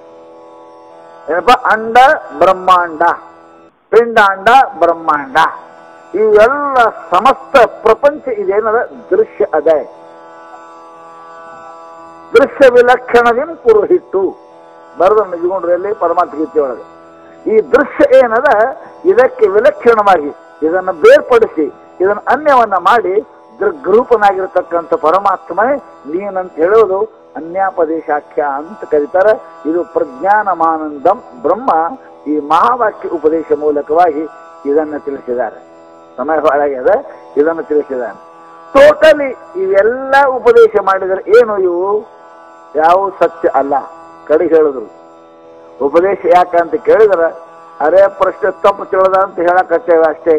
ಏನಪ್ಪ ಅಂಡ ಬ್ರಹ್ಮಾಂಡ ಪಿಂಡಾಂಡ ಬ್ರಹ್ಮಾಂಡ ಇವೆಲ್ಲ ಸಮಸ್ತ ಪ್ರಪಂಚ ಇದೇನದ ದೃಶ್ಯ ಅದೇ ದೃಶ್ಯ ವಿಲಕ್ಷಣದಿನ ಪುರೋಹಿಟ್ಟು ಬರೆದ ನಿಜಗೊಂಡ್ರಲ್ಲಿ ಪರಮಾತ್ಮ ಗೀತೆ ಒಳಗೆ ಈ ದೃಶ್ಯ ಏನದ ಇದಕ್ಕೆ ವಿಲಕ್ಷಣವಾಗಿ ಇದನ್ನು ಬೇರ್ಪಡಿಸಿ ಇದನ್ನು ಅನ್ಯವನ್ನ ಮಾಡಿ ದೃಗ್ರೂಪನಾಗಿರ್ತಕ್ಕಂಥ ಪರಮಾತ್ಮನೇ ನೀನಂತ ಹೇಳೋದು ಅನ್ಯಾಪದೇಶಾಖ್ಯ ಅಂತ ಕರೀತಾರೆ ಇದು ಪ್ರಜ್ಞಾನಮಾನಂದಂ ಬ್ರಹ್ಮ ಈ ಮಹಾವಾಕ್ಯ ಉಪದೇಶ ಮೂಲಕವಾಗಿ ಇದನ್ನು ತಿಳಿಸಿದ್ದಾರೆ ಸಮಯ ಹಾಳಾಗ್ಯದ ಇದನ್ನು ತಿಳಿಸಿದ್ದಾರೆ ಟೋಟಲಿ ಇವೆಲ್ಲ ಉಪದೇಶ ಮಾಡಿದರೆ ಏನು ಇವು ಯಾವ ಸತ್ಯ ಅಲ್ಲ ಕಡೆ ಹೇಳಿದ್ರು ಉಪದೇಶ ಯಾಕಂತ ಕೇಳಿದ್ರೆ ಅರೇ ಪ್ರಶ್ನೆ ತಪ್ಪು ತಿಳಿದ ಅಂತ ಹೇಳಕತ್ತೇವೆ ಅಷ್ಟೇ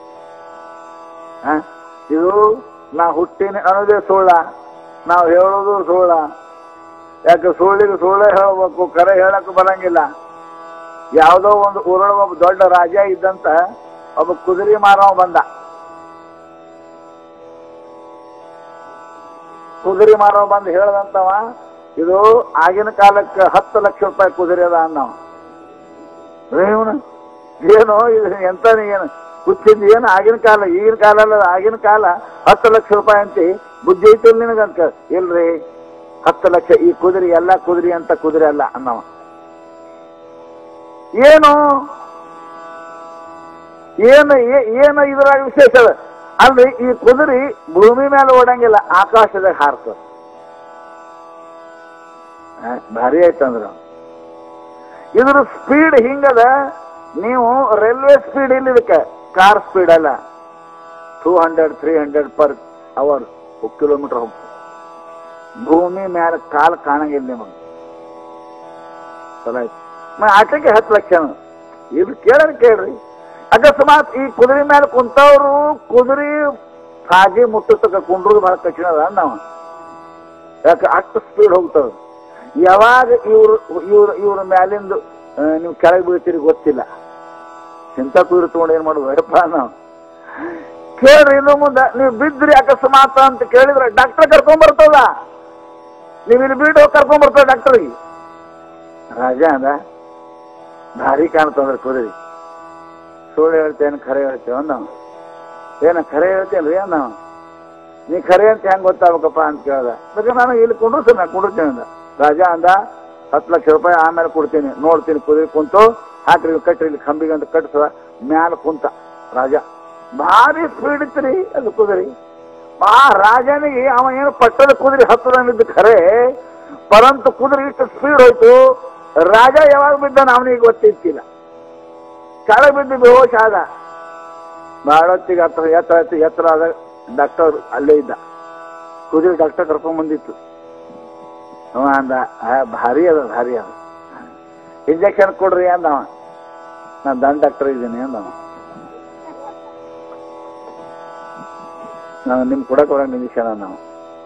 ಆ? ಇದು ನಾ ಹುಟ್ಟಿನ ಅನ್ನೋದೇ ಸುಳ್ಳ ನಾವು ಹೇಳೋದು ಸುಳ್ಳ ಯಾಕೆ ಸುಳ್ಳಿಗೆ ಸುಳ್ಳೆ ಹೇಳಬೇಕು ಕರೆ ಹೇಳಕ್ ಬರಂಗಿಲ್ಲ ಯಾವುದೋ ಒಂದು ಊರೊಳಗೆ ಒಬ್ಬ ದೊಡ್ಡ ರಾಜ ಇದ್ದಂತ ಒಬ್ಬ ಕುದುರೆ ಮಾರವ ಬಂದ ಕುದುರೆ ಮಾರವ ಬಂದು ಹೇಳ್ದಂತವ ಇದು ಆಗಿನ ಕಾಲಕ್ಕೆ ಹತ್ತು ಲಕ್ಷ ರೂಪಾಯಿ ಕುದುರೆ ಅದ ಅನ್ನವ ಇವನು ಏನು ಇದು ಎಂತ ಏನು ಹುಚ್ಚಿಂದ ಏನು ಆಗಿನ ಕಾಲ ಈಗಿನ ಕಾಲ ಅಲ್ಲ ಆಗಿನ ಕಾಲ ಹತ್ತು ಲಕ್ಷ ರೂಪಾಯಿ ಅಂತಿ ಬುದ್ಧಿ ಐತಿ ನಿನಗಂತ ಇಲ್ರಿ ಹತ್ತು ಲಕ್ಷ ಈ ಕುದುರೆ ಎಲ್ಲ ಕುದುರೆ ಅಂತ ಕುದುರೆ ಅಲ್ಲ ಅನ್ನವ ಏನು ಏನು ಏ- ಏನು ಇದ್ರಾಗ ವಿಶೇಷ ಅದ? ಅಲ್ರಿ ಈ ಕುದುರೆ ಭೂಮಿ ಮೇಲೆ ಓಡಂಗಿಲ್ಲ ಆಕಾಶದಾಗ ಹಾರ್ತದ ಆ, ಭಾರಿ ಆಯ್ತಂದ್ರ ಇದ್ರ ಸ್ಪೀಡ್ ಹಿಂಗದ ನೀವು ರೈಲ್ವೆ ಸ್ಪೀಡ್ ಇಲ್ಲ ಇದಕ್ಕೆ ಕಾರ್ ಸ್ಪೀಡ್ ಅಲ್ಲ two hundred three hundred per hour kilometre ಹೋಗ್ತದೆ ಭೂಮಿ ಮೇಲೆ ಕಾಲ್ ಕಾಣಂಗಿಲ್ಲ ನಿಮಗೆ ಚಲೋ ಆಯ್ತು ಮ ಆಟಕ್ಕೆ ಹತ್ತು ಲಕ್ಷ ಇದು ಕೇಳ್ರಿ ಕೇಳ್ರಿ ಅಕಸ್ಮಾತ್ ಈ ಕುದುರೆ ಮೇಲೆ ಕುಂತವ್ರು ಕುದುರೆ ಹಾಗೆ ಮುಟ್ಟತಕ್ಕ ಕುಂಡ್ರದು ಬಹಳ ಕಠಿಣ ಅದ ನಾವು ಯಾಕೆ ಅಷ್ಟು ಸ್ಪೀಡ್ ಹೋಗ್ತದೆ ಯಾವಾಗ ಇವ್ರು ಇವ್ರ ಇವ್ರ ಮ್ಯಾಲಿಂದ ಆ, ನೀವು ಕೆಳಗೆ ಬೀಳ್ತೀರಿ ಗೊತ್ತಿಲ್ಲ ಇಂಥ ಕುದುರೆ ತಗೊಂಡು ಏನ್ ಮಾಡೋದು ಯಪ್ಪ ನಾವು ಕೇಳ್ರಿ ಇನ್ನು ಮುಂದೆ ನೀವು ಬಿದ್ರಿ ಅಕಸ್ಮಾತ್ ಅಂತ ಕೇಳಿದ್ರೆ ಡಾಕ್ಟರ್ ಕರ್ಕೊಂಡ್ ಬರ್ತದ ನೀವು ಇಲ್ಲಿ ಬಿಟ್ಟು ಹೋಗಿ ಕರ್ಕೊಂಡ್ ಬರ್ತದ ಡಾಕ್ಟರ್ಗೆ ರಾಜ ಅಂದ ಭಾರಿ ಕಾಣ್ತಂದ್ರೆ ಕುದುರೆ ಸುಳ್ಳು ಹೇಳ್ತೇನೆ ಖರೆ ಹೇಳ್ತೇವೆ ನಾವು ಏನ ಖರೆ ಹೇಳ್ತೇನ್ರಿ ನಾವು ನೀ ಖರೆ ಅಂತ ಹೆಂಗ್ ಗೊತ್ತಾಗಬೇಕಪ್ಪ ಅಂತ ಕೇಳ್ದ ಬೇಕಾದ್ರೆ ನಾನು ಇಲ್ಲಿ ಕುಂಡ್ರಸ ನಾ ಕುಂಡಿರ್ತೇನೆ ಅಂದ ರಾಜ ಅಂದ ಹತ್ತು ಲಕ್ಷ ರೂಪಾಯಿ ಆಮೇಲೆ ಕೊಡ್ತೀನಿ ನೋಡ್ತೀನಿ ಕುದುರೆ ಕುಂತು ಹಾಕ್ರಿ ಇಲ್ಲಿ ಕಟ್ರಿ ಇಲ್ಲಿ ಕಂಬಿಗೆ ಅಂತ ಕಟ್ಸದ ಮ್ಯಾಲ ಕುಂತ ರಾಜ ಭಾರಿ ಸ್ಪೀಡ್ ಇತ್ರಿ ಅದು ಕುದುರೆ ಆ ರಾಜನಿಗೆ ಅವ ಏನು ಪಟ್ಟದ ಕುದುರೆ ಹತ್ತದಂಗಿದ್ದು ಖರೆ ಪರಂತು ಕುದುರೆ ಇಷ್ಟು ಸ್ಪೀಡ್ ಹೋಯ್ತು ರಾಜ ಯಾವಾಗ ಬಿದ್ದಾನ ಅವನಿಗೆ ಗೊತ್ತಿತ್ತಿಲ್ಲ ಕೆಳಗೆ ಬಿದ್ದು ಬೇಹೋಶ ಆದ ಬಾಳೊತ್ತಿಗೆ ಹತ್ರ ಎತ್ತರ ಆಯ್ತು ಎತ್ತರ ಆದ ಡಾಕ್ಟರ್ ಅಲ್ಲೇ ಇದ್ದ ಕುದುರೆ ಡಾಕ್ಟರ್ ಕರ್ಕೊಂಡ್ ಬಂದಿತ್ತು ಅವ ಅಂದ ಆ, ಭಾರಿ ಅದ ಭಾರಿ ಅದ ಇಂಜೆಕ್ಷನ್ ಕೊಡ್ರಿ ಅಂದವ ನಾನು ದಂಡ ಡಾಕ್ಟರ್ ಇದ್ದೀನಿ ಅಂದವ ನಾವು ನಿಮ್ ಕೊಡಕ್ ಕೊಡಕ್ ಇಂಜೆಕ್ಷನ್ ನಾವು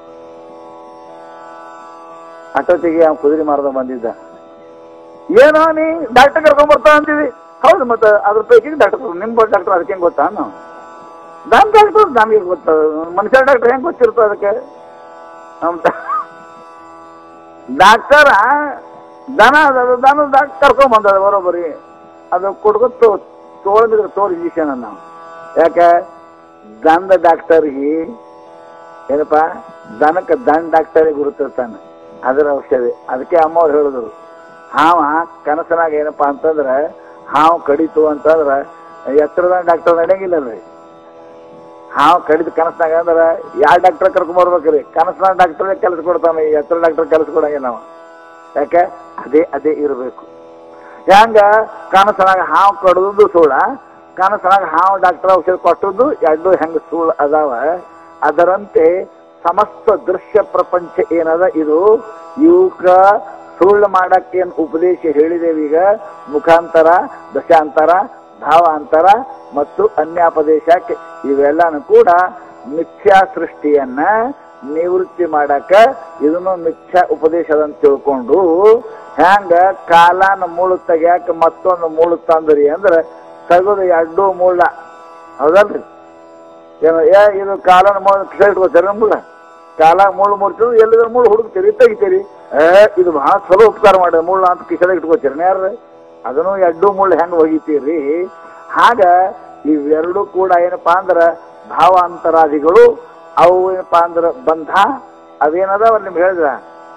ಅಷ್ಟೊತ್ತಿಗೆ ಅವ್ನು ಕುದುರೆ ಮಾರ್ದ ಬಂದಿದ್ದ ಏನೋ ನೀ ಡಾಕ್ಟರ್ ಕರ್ಕೊಂಡ್ ಬರ್ತಾ ಅಂತೀವಿ ಹೌದು ಮತ್ತೆ ಅದ್ರ ಪೈಕಿ ಡಾಕ್ಟರ್ ನಿಮ್ ಡಾಕ್ಟರ್ ಅದಕ್ಕೆ ಹೆಂಗ್ ಗೊತ್ತಾ ನಾವು ನಮ್ ಡಾಕ್ಟರ್ ನಮಗೆ ಗೊತ್ತ ಮನುಷ್ಯ ಡಾಕ್ಟರ್ ಹೆಂಗ್ ಗೊತ್ತಿರ್ತದೆ ಅದಕ್ಕೆ ಡಾಕ್ಟರ ದನ ಅದು ದನ ಡಾಕ್ಟರ್ ಕರ್ಕೊಂಡ್ ಬಂದದ ಬರೋಬ್ಬರಿ ಅದು ಕೊಡ್ಕೊತ ತೋಳಿದ್ರೆ ತೋರಿ ಇಂಜೆಕ್ಷನ್ ನಾವು ಯಾಕೆ ದಂಡ ಡಾಕ್ಟರ್ಗೆ ಏನಪ್ಪ ದನಕ್ಕೆ ದಂಡ ಡಾಕ್ಟರಿಗೆ ಗುರುತಿರ್ತಾನೆ ಅದರ ಔಷಧಿ ಅದಕ್ಕೆ ಅಮ್ಮವ್ರು ಹೇಳಿದ್ರು ಹಾವ ಕನಸನಾಗ ಏನಪ್ಪಾ ಅಂತಂದ್ರೆ ಹಾವು ಕಡಿತು ಅಂತಂದ್ರೆ ಎತ್ತರದ ಡಾಕ್ಟರ್ ನಡೆಯಂಗಿಲ್ಲಲ್ರಿ ಹಾವು ಕಡಿದ ಕನಸನಾಗ ಅಂದ್ರೆ ಯಾವ ಡಾಕ್ಟರ್ ಕರ್ಕೊಂಡ್ ಬರ್ಬೇಕ್ರಿ ಕನಸನಾಗ ಡಾಕ್ಟರ್ ಕೆಲಸ ಕೊಡ್ತಾನೆ ಎತ್ತರ ಡಾಕ್ಟರ್ ಕೆಲಸ ಕೊಡಂಗಿಲ್ಲ ನಾವು ಯಾಕೆ ಅದೇ ಅದೇ ಇರಬೇಕು ಹೆಂಗ ಕನಸನಾಗ ಹಾವು ಕಡಿದು ಸುಳ್ಳ ಕನಸನಾಗ ಹಾವು ಡಾಕ್ಟರ್ ಔಷಧ ಕೊಟ್ಟದ್ದು ಎರಡು ಹೆಂಗ ಸುಳ್ಳು ಅದಾವ ಅದರಂತೆ ಸಮಸ್ತ ದೃಶ್ಯ ಪ್ರಪಂಚ ಏನದ ಇದು ಇವಕ್ಕ ಸುಳ್ಳು ಮಾಡಕ್ಕೆ ಏನ್ ಉಪದೇಶ ಹೇಳಿದೇವೆ ಈಗ ಮುಖಾಂತರ ದಶಾಂತರ ಭಾವಾಂತರ ಮತ್ತು ಅನ್ಯಾಪದೇಶಕ್ಕೆ ಇವೆಲ್ಲನೂ ಕೂಡ ಮಿಥ್ಯಾ ಸೃಷ್ಟಿಯನ್ನ ನಿವೃತ್ತಿ ಮಾಡಕ ಇದನ್ನು ಮಿಥ್ಯಾ ಉಪದೇಶದಂತ ತಿಳ್ಕೊಂಡು ಹ್ಯಾಂಗ ಕಾಲನ ಮುಳು ತೆಗ್ಯಾಕ ಮತ್ತೊಂದು ಮುಳು ತಂದ್ರಿ ಅಂದ್ರೆ ತೆಗೆದು ಎರಡು ಮುಳ್ಳ ಹೌದಲ್ರಿ ಏನು ಏ ಇದು ಕಾಲನ ಮುಳ್ಳು ಕಿಸ ಇಟ್ಕೋತೀರಿ ನಮ್ಗಳ ಕಾಲ ಮುಳ್ಳು ಮುರ್ತಿದ್ರು ಎಲ್ಲಿದ್ರ ಮುಳ್ಳು ಹುಡುಕ್ತೀರಿ ತೆಗಿತೀರಿ ಏ ಇದು ಬಹಳ ಚಲೋ ಉಪಕಾರ ಮಾಡಿ ಮುಳ್ಳು ಅಂತ ಕಿಸದ ಇಟ್ಕೋತೀರಿ ಯಾರು ಅದನ್ನು ಎರಡು ಮುಳ್ಳು ಹೆಂಗ್ ಒಗಿತೀರಿ ಹಾಗ ಇವೆರಡು ಕೂಡ ಏನಪ್ಪಾ ಅಂದ್ರ ಭಾವಾಂತರಾದಿಗಳು ಅವು ಏನಪ್ಪಾ ಅಂದ್ರ ಬಂಧ ಅವೇನದಾವ ನಿಮ್ಗೆ ಹೇಳಿದ್ರ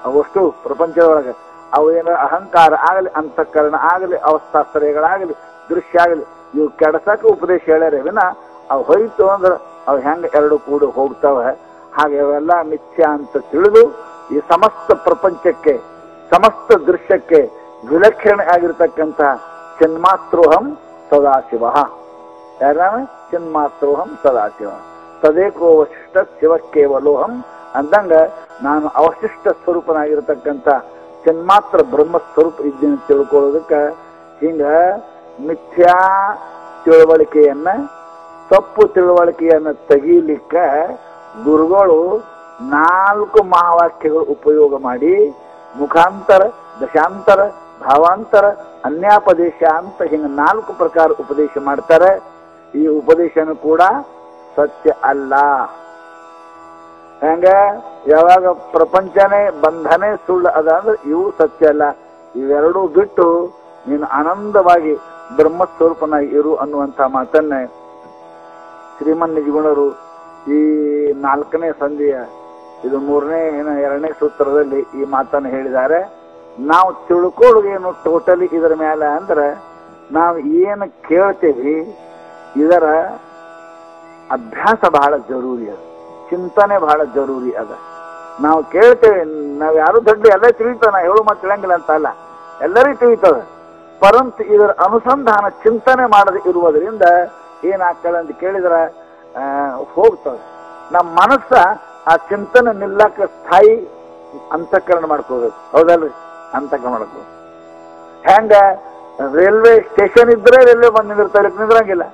ಅವಷ್ಟು ಪ್ರಪಂಚದೊಳಗೆ ಅವು ಏನ ಅಹಂಕಾರ ಆಗಲಿ ಅಂತಃಕರಣ ಆಗಲಿ ಅವಸ್ಥಾಶ್ರಯಗಳಾಗಲಿ ದೃಶ್ಯ ಆಗಲಿ ಇವು ಕೆಡಸಕ್ಕೆ ಉಪದೇಶ ಹೇಳ್ಯಾರ ವಿನ ಅವು ಹೋಯ್ತು ಅಂದ್ರೆ ಅವು ಹೆಂಗ ಎರಡು ಕೂಡ ಹೋಗ್ತಾವೆ ಹಾಗೆ ಅವೆಲ್ಲ ಮಿಥ್ಯ ಅಂತ ತಿಳಿದು ಈ ಸಮಸ್ತ ಪ್ರಪಂಚಕ್ಕೆ ಸಮಸ್ತ ದೃಶ್ಯಕ್ಕೆ ವಿಲಕ್ಷಣ ಆಗಿರ್ತಕ್ಕಂಥ ಚಿನ್ಮಾತ್ರೋಹಂ ಸದಾಶಿವ ಯಾರ ಚಿನ್ಮಾತ್ರೋಹಂ ಸದಾಶಿವ ತದೇಕೋ ವಶಿಷ್ಠ ಶಿವ ಕೇವಲೋಹಂ ಅಂದಂಗ ನಾನು ಅವಶಿಷ್ಟ ಸ್ವರೂಪನಾಗಿರ್ತಕ್ಕಂಥ ಚಿನ್ಮಾತ್ರ ಬ್ರಹ್ಮ ಸ್ವರೂಪ ಇದ್ದೀನಿ ತಿಳ್ಕೊಳ್ಳೋದಕ್ಕೆ ಹಿಂಗ ಮಿಥ್ಯಾ ತಿಳುವಳಿಕೆಯನ್ನ ತಪ್ಪು ತಿಳುವಳಿಕೆಯನ್ನ ತೆಗೀಲಿಕ್ಕ ಗುರುಗಳು ನಾಲ್ಕು ಮಹಾವಾಕ್ಯಗಳು ಉಪಯೋಗ ಮಾಡಿ ಮುಖಾಂತರ ದಶಾಂತರ ಭಾವಾಂತರ ಅನ್ಯಾಪದೇಶ ಅಂತ ಹಿಂಗ ನಾಲ್ಕು ಪ್ರಕಾರ ಉಪದೇಶ ಮಾಡ್ತಾರೆ ಈ ಉಪದೇಶನು ಕೂಡ ಸತ್ಯ ಅಲ್ಲ ಹೆಂಗ ಯಾವಾಗ ಪ್ರಪಂಚನೇ ಬಂಧನೇ ಸುಳ್ಳು ಅದ ಅಂದ್ರೆ ಇವು ಸತ್ಯ ಅಲ್ಲ ಇವೆರಡೂ ಬಿಟ್ಟು ನೀನು ಆನಂದವಾಗಿ ಬ್ರಹ್ಮಸ್ವರೂಪನಾಗಿ ಇರು ಅನ್ನುವಂಥ ಮಾತನ್ನೇ ಶ್ರೀಮನ್ ನಿಜಗುಣರು ಈ ನಾಲ್ಕನೇ ಸಂಧಿಯ ಇದು ಮೂರನೇ ಏನು ಎರಡನೇ ಸೂತ್ರದಲ್ಲಿ ಈ ಮಾತನ್ನು ಹೇಳಿದ್ದಾರೆ ನಾವು ತಿಳ್ಕೊಳ್ಳೋದೇನು ಟೋಟಲಿ ಇದರ ಮೇಲೆ ಅಂದ್ರೆ ನಾವು ಏನು ಕೇಳ್ತೇವಿ ಇದರ ಅಭ್ಯಾಸ ಬಹಳ ಜರೂರಿ ಅದ ಚಿಂತನೆ ಬಹಳ ಜರೂರಿ ಅದ ನಾವು ಕೇಳ್ತೇವೆ ನಾವು ಯಾರು ದೊಡ್ಡ ಎಲ್ಲ ತಿಳಿತಾವ ನಾ ಹೇಳು ಮತ್ತೆ ತಿಳಿಯಂಗಿಲ್ಲ ಅಂತ ಅಲ್ಲ ಎಲ್ಲರಿಗೂ ತಿಳಿತದ ಪರಂತು ಇದರ ಅನುಸಂಧಾನ ಚಿಂತನೆ ಮಾಡದೆ ಇರುವುದರಿಂದ ಏನಾಗ್ತದೆ ಅಂತ ಕೇಳಿದ್ರೆ ಆ, ಹೋಗ್ತದೆ ನಮ್ಮ ಮನಸ್ಸ ಆ ಚಿಂತನೆ ನಿಲ್ಲಕ್ಕೆ ಸ್ಥಾಯಿ ಅಂತಃಕರಣ ಮಾಡ್ಕೋಬೇಕು ಹೌದಲ್ರಿ ಅಂತಃಕರಣ ಮಾಡ್ಕೋಬೇಕು ಹೆಂಗ ರೈಲ್ವೆ ಸ್ಟೇಷನ್ ಇದ್ರೆ ರೈಲ್ವೆ ಬಂದು ನಿಂದಿರ್ತಾರೆ ನಿಂದ್ರಂಗಿಲ್ಲ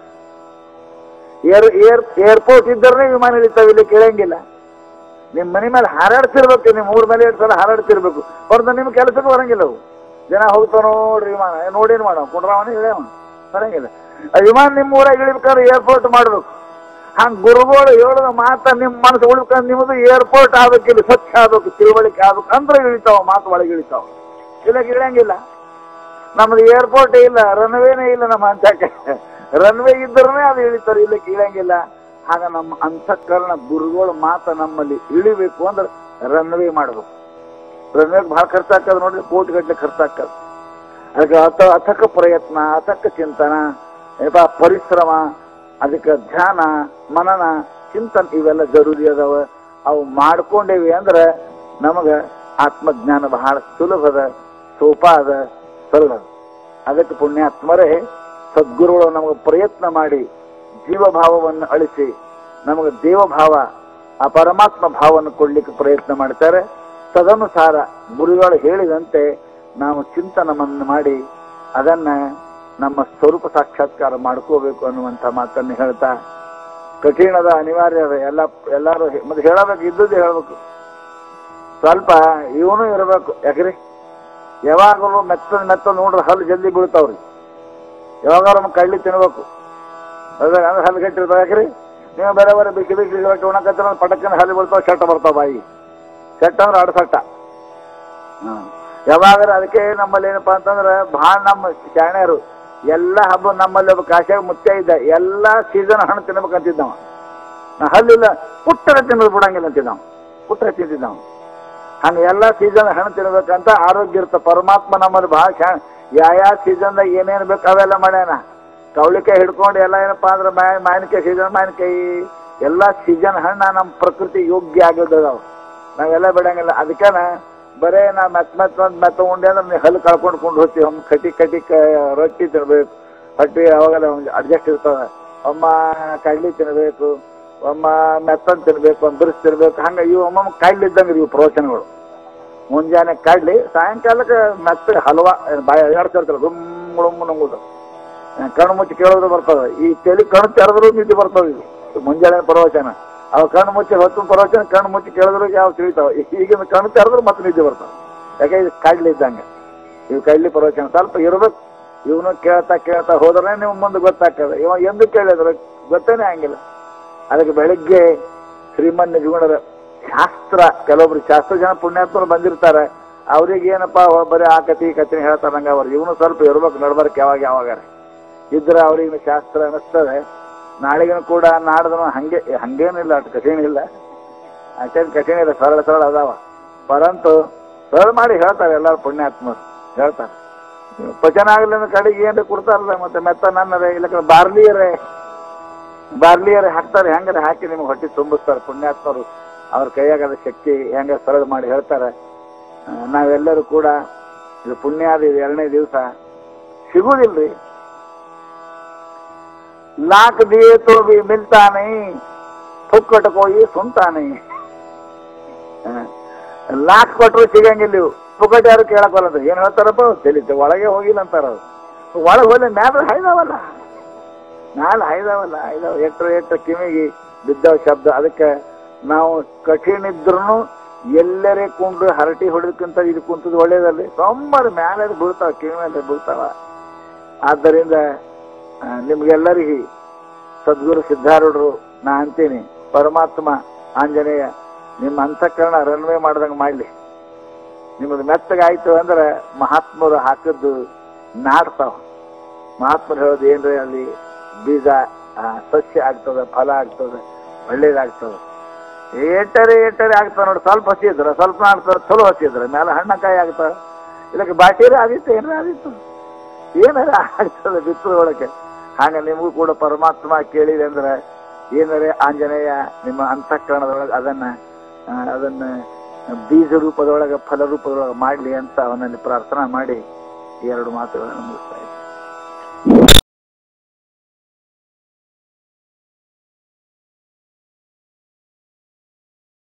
ಏರ್ ಏರ್ ಏರ್ಪೋರ್ಟ್ ಇದ್ದರೆ ವಿಮಾನ ಇಳಿತಾವೆ ಇಲ್ಲಿ ಕೇಳಂಗಿಲ್ಲ ನಿಮ್ಮ ಮನೆ ಮೇಲೆ ಹಾರಾಡ್ತಿರ್ಬೇಕು ನಿಮ್ಮ ಊರ ಮೇಲೆ ಎರಡು ಸಲ ಹಾರಾಡ್ತಿರ್ಬೇಕು ಹೊರತು ನಿಮ್ಮ ಕೆಲಸಕ್ಕೆ ಬರಂಗಿಲ್ಲ ಅವು ಜನ ಹೋಗ್ತಾವ ನೋಡ್ರಿ ವಿಮಾನ ಏ, ನೋಡೇನು ಮಾಡೋ ಕುಂಡ್ರಾವಣ ಇಳ್ಯಾವ ಬರಂಗಿಲ್ಲ ಆ ವಿಮಾನ ನಿಮ್ಮ ಊರಾಗ ಇಳಿಬೇಕಾದ್ರೆ ಏರ್ಪೋರ್ಟ್ ಮಾಡ್ಬೇಕು ಹಂಗ ಗುರುಗಳು ಹೇಳೋದ ಮಾತ ನಿಮ್ಮ ಮನಸ್ಸು ಉಳ್ಕೊಂಡು ನಿಮ್ಮದು ಏರ್ಪೋರ್ಟ್ ಆಗ್ಬೇಕಿಲ್ಲ ಸ್ವಚ್ಛ ಆಗ್ಬೇಕು ತಿಳುವಳಿಕೆ ಆಗ್ಬೇಕು ಅಂದ್ರೆ ಇಳಿತಾವ ಮಾತು ಒಳಗೆ ಇಳಿತಾವ ಇಲ್ಲ ಇಳಂಗಿಲ್ಲ ನಮ್ದು ಏರ್ಪೋರ್ಟ್ ಇಲ್ಲ ರನ್ವೇನೇ ಇಲ್ಲ ನಮ್ಮ ಅಂತಕ್ಕೆ ರನ್ವೇ ಇದ್ರನೇ ಅದು ಇಳಿತಾರೆ ಇಲ್ಲ ಇಳಂಗಿಲ್ಲ ಆಗ ನಮ್ಮ ಅಂತಃಕರಣ ಗುರುಗಳ ಮಾತ ನಮ್ಮಲ್ಲಿ ಇಳಿಬೇಕು ಅಂದ್ರೆ ರನ್ವೇ ಮಾಡ್ಬೇಕು ರನ್ವೇಗೆ ಭಾಳ ಖರ್ಚಾಗ್ತದೆ ನೋಡ್ರಿ ಕೋಟಿ ಗಟ್ಟಲೆ ಖರ್ಚಾಗ್ತದೆ ಅದಕ್ಕೆ ಅಥ ಅಥಕ ಪ್ರಯತ್ನ ಅಥಕ ಚಿಂತನ ಏಪ ಪರಿಶ್ರಮ ಅದಕ್ಕೆ ಧ್ಯಾನ ಮನನ ಚಿಂತನ ಇವೆಲ್ಲ ಜರೂರಿ ಅದಾವ ಅವು ಮಾಡ್ಕೊಂಡೇವಿ ಅಂದ್ರೆ ನಮಗೆ ಆತ್ಮಜ್ಞಾನ ಬಹಳ ಸುಲಭದ ಸೋಪ ಅದ ಸರಳ ಅದ. ಅದಕ್ಕೆ ಪುಣ್ಯಾತ್ಮರೇ ಸದ್ಗುರುಗಳು ನಮಗೆ ಪ್ರಯತ್ನ ಮಾಡಿ ಜೀವಭಾವವನ್ನು ಅಳಿಸಿ ನಮಗೆ ದೇವಭಾವ ಆ ಪರಮಾತ್ಮ ಭಾವವನ್ನು ಕೊಡ್ಲಿಕ್ಕೆ ಪ್ರಯತ್ನ ಮಾಡ್ತಾರೆ ತದನುಸಾರ ಗುರುಗಳು ಹೇಳಿದಂತೆ ನಾವು ಚಿಂತನವನ್ನು ಮಾಡಿ ಅದನ್ನ ನಮ್ಮ ಸ್ವರೂಪ ಸಾಕ್ಷಾತ್ಕಾರ ಮಾಡ್ಕೋಬೇಕು ಅನ್ನುವಂಥ ಮಾತನ್ನು ಹೇಳ್ತಾ ಕಠಿಣದ ಅನಿವಾರ್ಯ ಅದ ಎಲ್ಲ ಎಲ್ಲರೂ ಹೇ- ಮತ್ತೆ ಹೇಳಬೇಕು ಇದ್ದದ್ದು ಹೇಳ್ಬೇಕು ಸ್ವಲ್ಪ ಇವನು ಇರಬೇಕು ಯಾಕ್ರಿ ಯಾವಾಗಲೂ ಮೆತ್ತ ಮೆತ್ತ ನೋಡ್ರೆ ಹಲ್ಲು ಜಲ್ದಿ ಬೀಳ್ತಾವ್ರಿ ಯಾವಾಗಾರು ನಮ್ಮ ಕಳ್ಳಿ ತಿನ್ಬೇಕು ಅದಾಗ ಅಂದ್ರೆ ಹಲ್ಲು ಗಟ್ಟಿರ್ತಾವ ಯಾಕ್ರಿ ನೀವು ಬೇರೆ ಬೇರೆ ಬಿಸಿ ಬಿಸಿ ರೊಟ್ಟಿ ಉಣಕತ್ತಿರ ಪಟಕ್ಕನ ಹಲ್ಲು ಬೀಳ್ತಾವ ಶೆಟ್ಟ ಬರ್ತಾವ ಬಾಯಿ ಶೆಟ್ಟ ಅಂದ್ರೆ ಅಡು ಸಟ್ಟ ಹ್ಮ್ ಯಾವಾಗ ಅದಕ್ಕೆ ನಮ್ಮಲ್ಲಿ ಏನಪ್ಪಾ ಅಂತಂದ್ರೆ ಭಾಳ ನಮ್ಮ ಶಾಣ್ಯರು ಎಲ್ಲ ಹಬ್ಬ ನಮ್ಮಲ್ಲಿ ಒಬ್ಬ ಕಾಶಿಯಾಗ ಮುತ್ಯ ಇದ್ದ ಎಲ್ಲ ಸೀಸನ್ ಹಣ್ಣು ತಿನ್ಬೇಕಂತಿದ್ದವ ನಾ ಹಲ್ಲಿಲ್ಲ ಪುಟ್ಟರ ತಿನ್ನೋದು ಬಿಡಂಗಿಲ್ಲ ಅಂತಿದ್ದವ ಪುಟ್ಟರ ತಿಂತಿದ್ದವ ಹಂಗೆ ಎಲ್ಲ ಸೀಸನ್ ಹಣ್ಣು ತಿನ್ಬೇಕಂತ ಆರೋಗ್ಯ ಇರುತ್ತೆ ಪರಮಾತ್ಮ ನಮ್ಮಲ್ಲಿ ಭಾಳ ಶಾ ಯಾವ ಯಾವ ಸೀಸನ್ದಾಗ ಏನೇನು ಬೇಕು ಅವೆಲ್ಲ ಮಾಡ್ಯಾನ ಕವಳಿಕಾಯಿ ಹಿಡ್ಕೊಂಡು ಎಲ್ಲ ಏನಪ್ಪಾ ಅಂದ್ರೆ ಮಾ ಮಾವಿನಕಾಯಿ ಸೀಸನ್ ಮಾವಿನಕಾಯಿ ಎಲ್ಲ ಸೀಸನ್ ಹಣ್ಣ ನಮ್ಮ ಪ್ರಕೃತಿ ಯೋಗ್ಯ ಆಗಿದ್ದದಾವ ನಾವೆಲ್ಲ ಬಿಡಂಗಿಲ್ಲ ಅದಕ್ಕೇನ ಬರೇ ನಾ ಮೆತ್ತ ಮೆತ್ತ ಒಂದು ಮೆತ್ತ ಉಂಡೆ ಅಂದ್ರೆ ನೀವು ಹಲ್ಲು ಕಳ್ಕೊಂಡು ಕೊಂಡು ಹೋಗ್ತೀವಿ ಒಮ್ಮೆ ಕಟಿ ಕಟಿ ಕ- ರೊಟ್ಟಿ ತಿನ್ಬೇಕು ಹೊಟ್ಟಿ ಅವಾಗೆಲ್ಲ ಅಡ್ಜಸ್ಟ್ ಇರ್ತವೆ ಒಮ್ಮ ಕಡ್ಲಿ ತಿನ್ಬೇಕು ಒಮ್ಮ ಮೆತ್ತನ್ ತಿನ್ಬೇಕು ಒಮ್ಮೆ ಬಿರ್ಸ್ ತಿನ್ಬೇಕು ಹಂಗೆ ಇವು ಒಮ್ಮೊಮ್ಮೆ ಕಾಯಿಲೆ ಇದ್ದಂಗೆ ಇವು ಪ್ರವಚನಗಳು ಮುಂಜಾನೆ ಕಡ್ಲಿ ಸಾಯಂಕಾಲಕ್ಕೆ ಮೆತ್ತಗೆ ಹಲ್ವಾ ಬಾಯಿ ಅಡ್ಡಾಡ್ತಿರ್ತಾರೆ ಗುಮ್ಮುಳುಮ್ಮು ನಂಗುದು ಕಣ್ಣು ಮುಚ್ಚಿ ಕೇಳೋದು ಬರ್ತದೆ ಈ ತಲೆ ಕಣ್ಣು ತೆರೆದ್ರು ನಿದ್ದೆ ಬರ್ತವೆ ಇದು ಮುಂಜಾನೆ ಪ್ರವಚನ ಅವು ಕಣ್ಣು ಮುಚ್ಚಿ ಹೊತ್ತು ಪ್ರವಚನ ಕಣ್ಣು ಮುಚ್ಚಿ ಕೇಳಿದ್ರು ಯಾವ ತಿಳಿತಾವ ಈಗಿನ ಕಣ್ಣು ತೆರೆದ್ರು ಮತ್ತೆ ನಿದ್ದೆ ಬರ್ತಾವೆ ಯಾಕೆ ಇದು ಕಡ್ಲಿ ಇದ್ದಂಗೆ ಇವು ಕಡ್ಲಿ ಪ್ರವಚನ ಸ್ವಲ್ಪ ಇರ್ಬೇಕು ಇವನು ಕೇಳ್ತಾ ಕೇಳ್ತಾ ಹೋದ್ರೆ ನೀವು ಮುಂದೆ ಗೊತ್ತಾಗ್ತದೆ ಇವ ಎಂದು ಕೇಳಿದ್ರೆ ಗೊತ್ತೇನೆ ಹಂಗಿಲ್ಲ ಅದಕ್ಕೆ ಬೆಳಿಗ್ಗೆ ಶ್ರೀಮನ್ ನಿಜಗುಣರ ಶಾಸ್ತ್ರ ಕೆಲವೊಬ್ರು ಶಾಸ್ತ್ರ ಜನ ಪುಣ್ಯಾತ್ಮರು ಬಂದಿರ್ತಾರೆ ಅವ್ರಿಗೆ ಏನಪ್ಪಾ ಬರೀ ಆ ಕತಿ ಈ ಕತಿನ ಹೇಳ್ತಾರೆ ನಂಗೆ ಅವ್ರು ಇವನು ಸ್ವಲ್ಪ ಇರ್ಬೇಕು ನಡ್ಬರ್ಕ್ ಯಾವಾಗ ಯಾವಾಗಾರ ಇದ್ರೆ ಅವ್ರಿಗೆ ಶಾಸ್ತ್ರ ಅನಿಸ್ತದೆ ನಾಳೆಗೂ ಕೂಡ ನಾಡ್ದನು ಹಂಗೆ ಹಂಗೇನಿಲ್ಲ ಅಷ್ಟು ಕಠಿಣ ಇಲ್ಲ ಅಷ್ಟೇನು ಕಠಿಣ ಇಲ್ಲ ಸರಳ ಸರಳ ಅದಾವ ಪರಂತು ಸರಳ ಮಾಡಿ ಹೇಳ್ತಾರೆ ಎಲ್ಲರೂ ಪುಣ್ಯಾತ್ಮರು ಹೇಳ್ತಾರೆ ಪಚನ ಆಗಲಿ ಅಂದ್ರೆ ಕಡೆಗೆ ಏನ್ರಿ ಕೊಡ್ತಾರಲ್ಲ ಮತ್ತೆ ಮೆತ್ತ ನನ್ನರೇ ಇಲ್ಲ ಬಾರ್ಲಿಯರೇ ಬಾರ್ಲಿಯರೇ ಹಾಕ್ತಾರೆ ಹೆಂಗಾರೆ ಹಾಕಿ ನಿಮ್ಗೆ ಹೊಟ್ಟೆ ತುಂಬಿಸ್ತಾರೆ ಪುಣ್ಯಾತ್ಮರು ಅವ್ರ ಕೈಯಾಗದ ಶಕ್ತಿ ಹೆಂಗ ಸರಳ ಮಾಡಿ ಹೇಳ್ತಾರೆ ಆ, ನಾವೆಲ್ಲರೂ ಕೂಡ ಇದು ಪುಣ್ಯಾದ ಇದು ಎರಡನೇ ದಿವಸ ಸಿಗುವುದಿಲ್ರಿ ಲಾಕ್ ದಿಯೇ ತೋ ಬಿ ಮಿಲ್ತಾ ನೈ ಫುಕ್ಕಟ ಕೋಯಿ ಸುಂತಾ ನೈ ಆ, ಲಾಕ್ ಕೊಟ್ಟರು ಸಿಗಂಗಿಲ್ಲ ಇವು ಪುಕ್ಕಟ ಯಾರು ಕೇಳಕ್ ಬರಲ್ಲ ಏನ್ ಹೇಳ್ತಾರಪ್ಪ ತಿಳಿತೆ ಒಳಗೆ ಹೋಗಿಲ್ಲ ಅಂತಾರ ಅವ್ರು ಒಳಗೆ ಹೋಗ್ಲಿ ಮ್ಯಾಲ ಹಾಯ್ದಾವಲ್ಲ ಮ್ಯಾಲ ಹಾಯ್ದಾವಲ್ಲ ಹಾಯ್ದಾವ ಎಟ್ರ ಎಟ್ರ ಕಿವಿಗೆ ಬಿದ್ದಾವ ಶಬ್ದ ಅದಕ್ಕೆ ನಾವು ಕಠಿಣ ಇದ್ರು ಎಲ್ಲರೇ ಕುಂಡು ಹರಟಿ ಹೊಡೆದಕ್ಕಿಂತ ಇದು ಕುಂತದ್ದು ಒಳ್ಳೇದಲ್ರಿ ಸೊಮ್ಮರು ಮ್ಯಾಲೆ ಬೀಳ್ತಾವ ಕಿವಿ ಮೇಲೆ ಬೀಳ್ತಾವ ಆದ್ದರಿಂದ ಆ, ನಿಮ್ಗೆಲ್ಲರಿಗೆ ಸದ್ಗುರು ಸಿದ್ಧಾರೂಢರು ನಾ ಅಂತೀನಿ ಪರಮಾತ್ಮ ಆಂಜನೇಯ ನಿಮ್ಮ ಅಂತಃಕರಣ ರನ್ವೇ ಮಾಡ್ದಂಗೆ ಮಾಡಲಿ ನಿಮ್ಮದು ಮೆತ್ತಗಾಯ್ತು ಅಂದ್ರೆ ಮಹಾತ್ಮರು ಹಾಕಿದ್ದು ನಾಡ್ತಾವ ಮಹಾತ್ಮರು ಹೇಳೋದು ಏನ್ರಿ ಅಲ್ಲಿ ಬೀಜ ಆ, ಸಸ್ಯ ಆಗ್ತದೆ ಫಲ ಆಗ್ತದೆ ಒಳ್ಳೇದಾಗ್ತದೆ ಏಟರೆ ಏಟರೆ ಆಗ್ತದೆ ನೋಡಿ ಸ್ವಲ್ಪ ಹಸಿದ್ರೆ ಸ್ವಲ್ಪ ನಾಡ್ತದೆ ಚಲೋ ಹಸಿದ್ರೆ ಮೇಲೆ ಹಣ್ಣಕಾಯಿ ಆಗ್ತದೆ ಇದಕ್ಕೆ ಬಾಟೀರಿ ಆದಿತ್ತು ಏನಾರ ಆದಿತ್ತು ಏನಾರ ಆಗ್ತದೆ ಬಿತ್ತರೊಳಗೆ ಹಾಗ ನಿಮಗೂ ಕೂಡ ಪರಮಾತ್ಮ ಕೇಳಿದೆ ಅಂದ್ರೆ ಏನಾರೆ ಆಂಜನೇಯ ನಿಮ್ಮ ಅಂತಃಕರಣದೊಳಗೆ ಅದನ್ನ ಆ, ಅದನ್ನ ಬೀಜ ರೂಪದೊಳಗೆ ಫಲ ರೂಪದೊಳಗೆ ಮಾಡಲಿ ಅಂತ ಅವನಲ್ಲಿ ಪ್ರಾರ್ಥನಾ ಮಾಡಿ ಈ ಎರಡು ಮಾತುಗಳನ್ನು ಮುಗಿಸ್ತಾ ಇದ್ದೀನಿ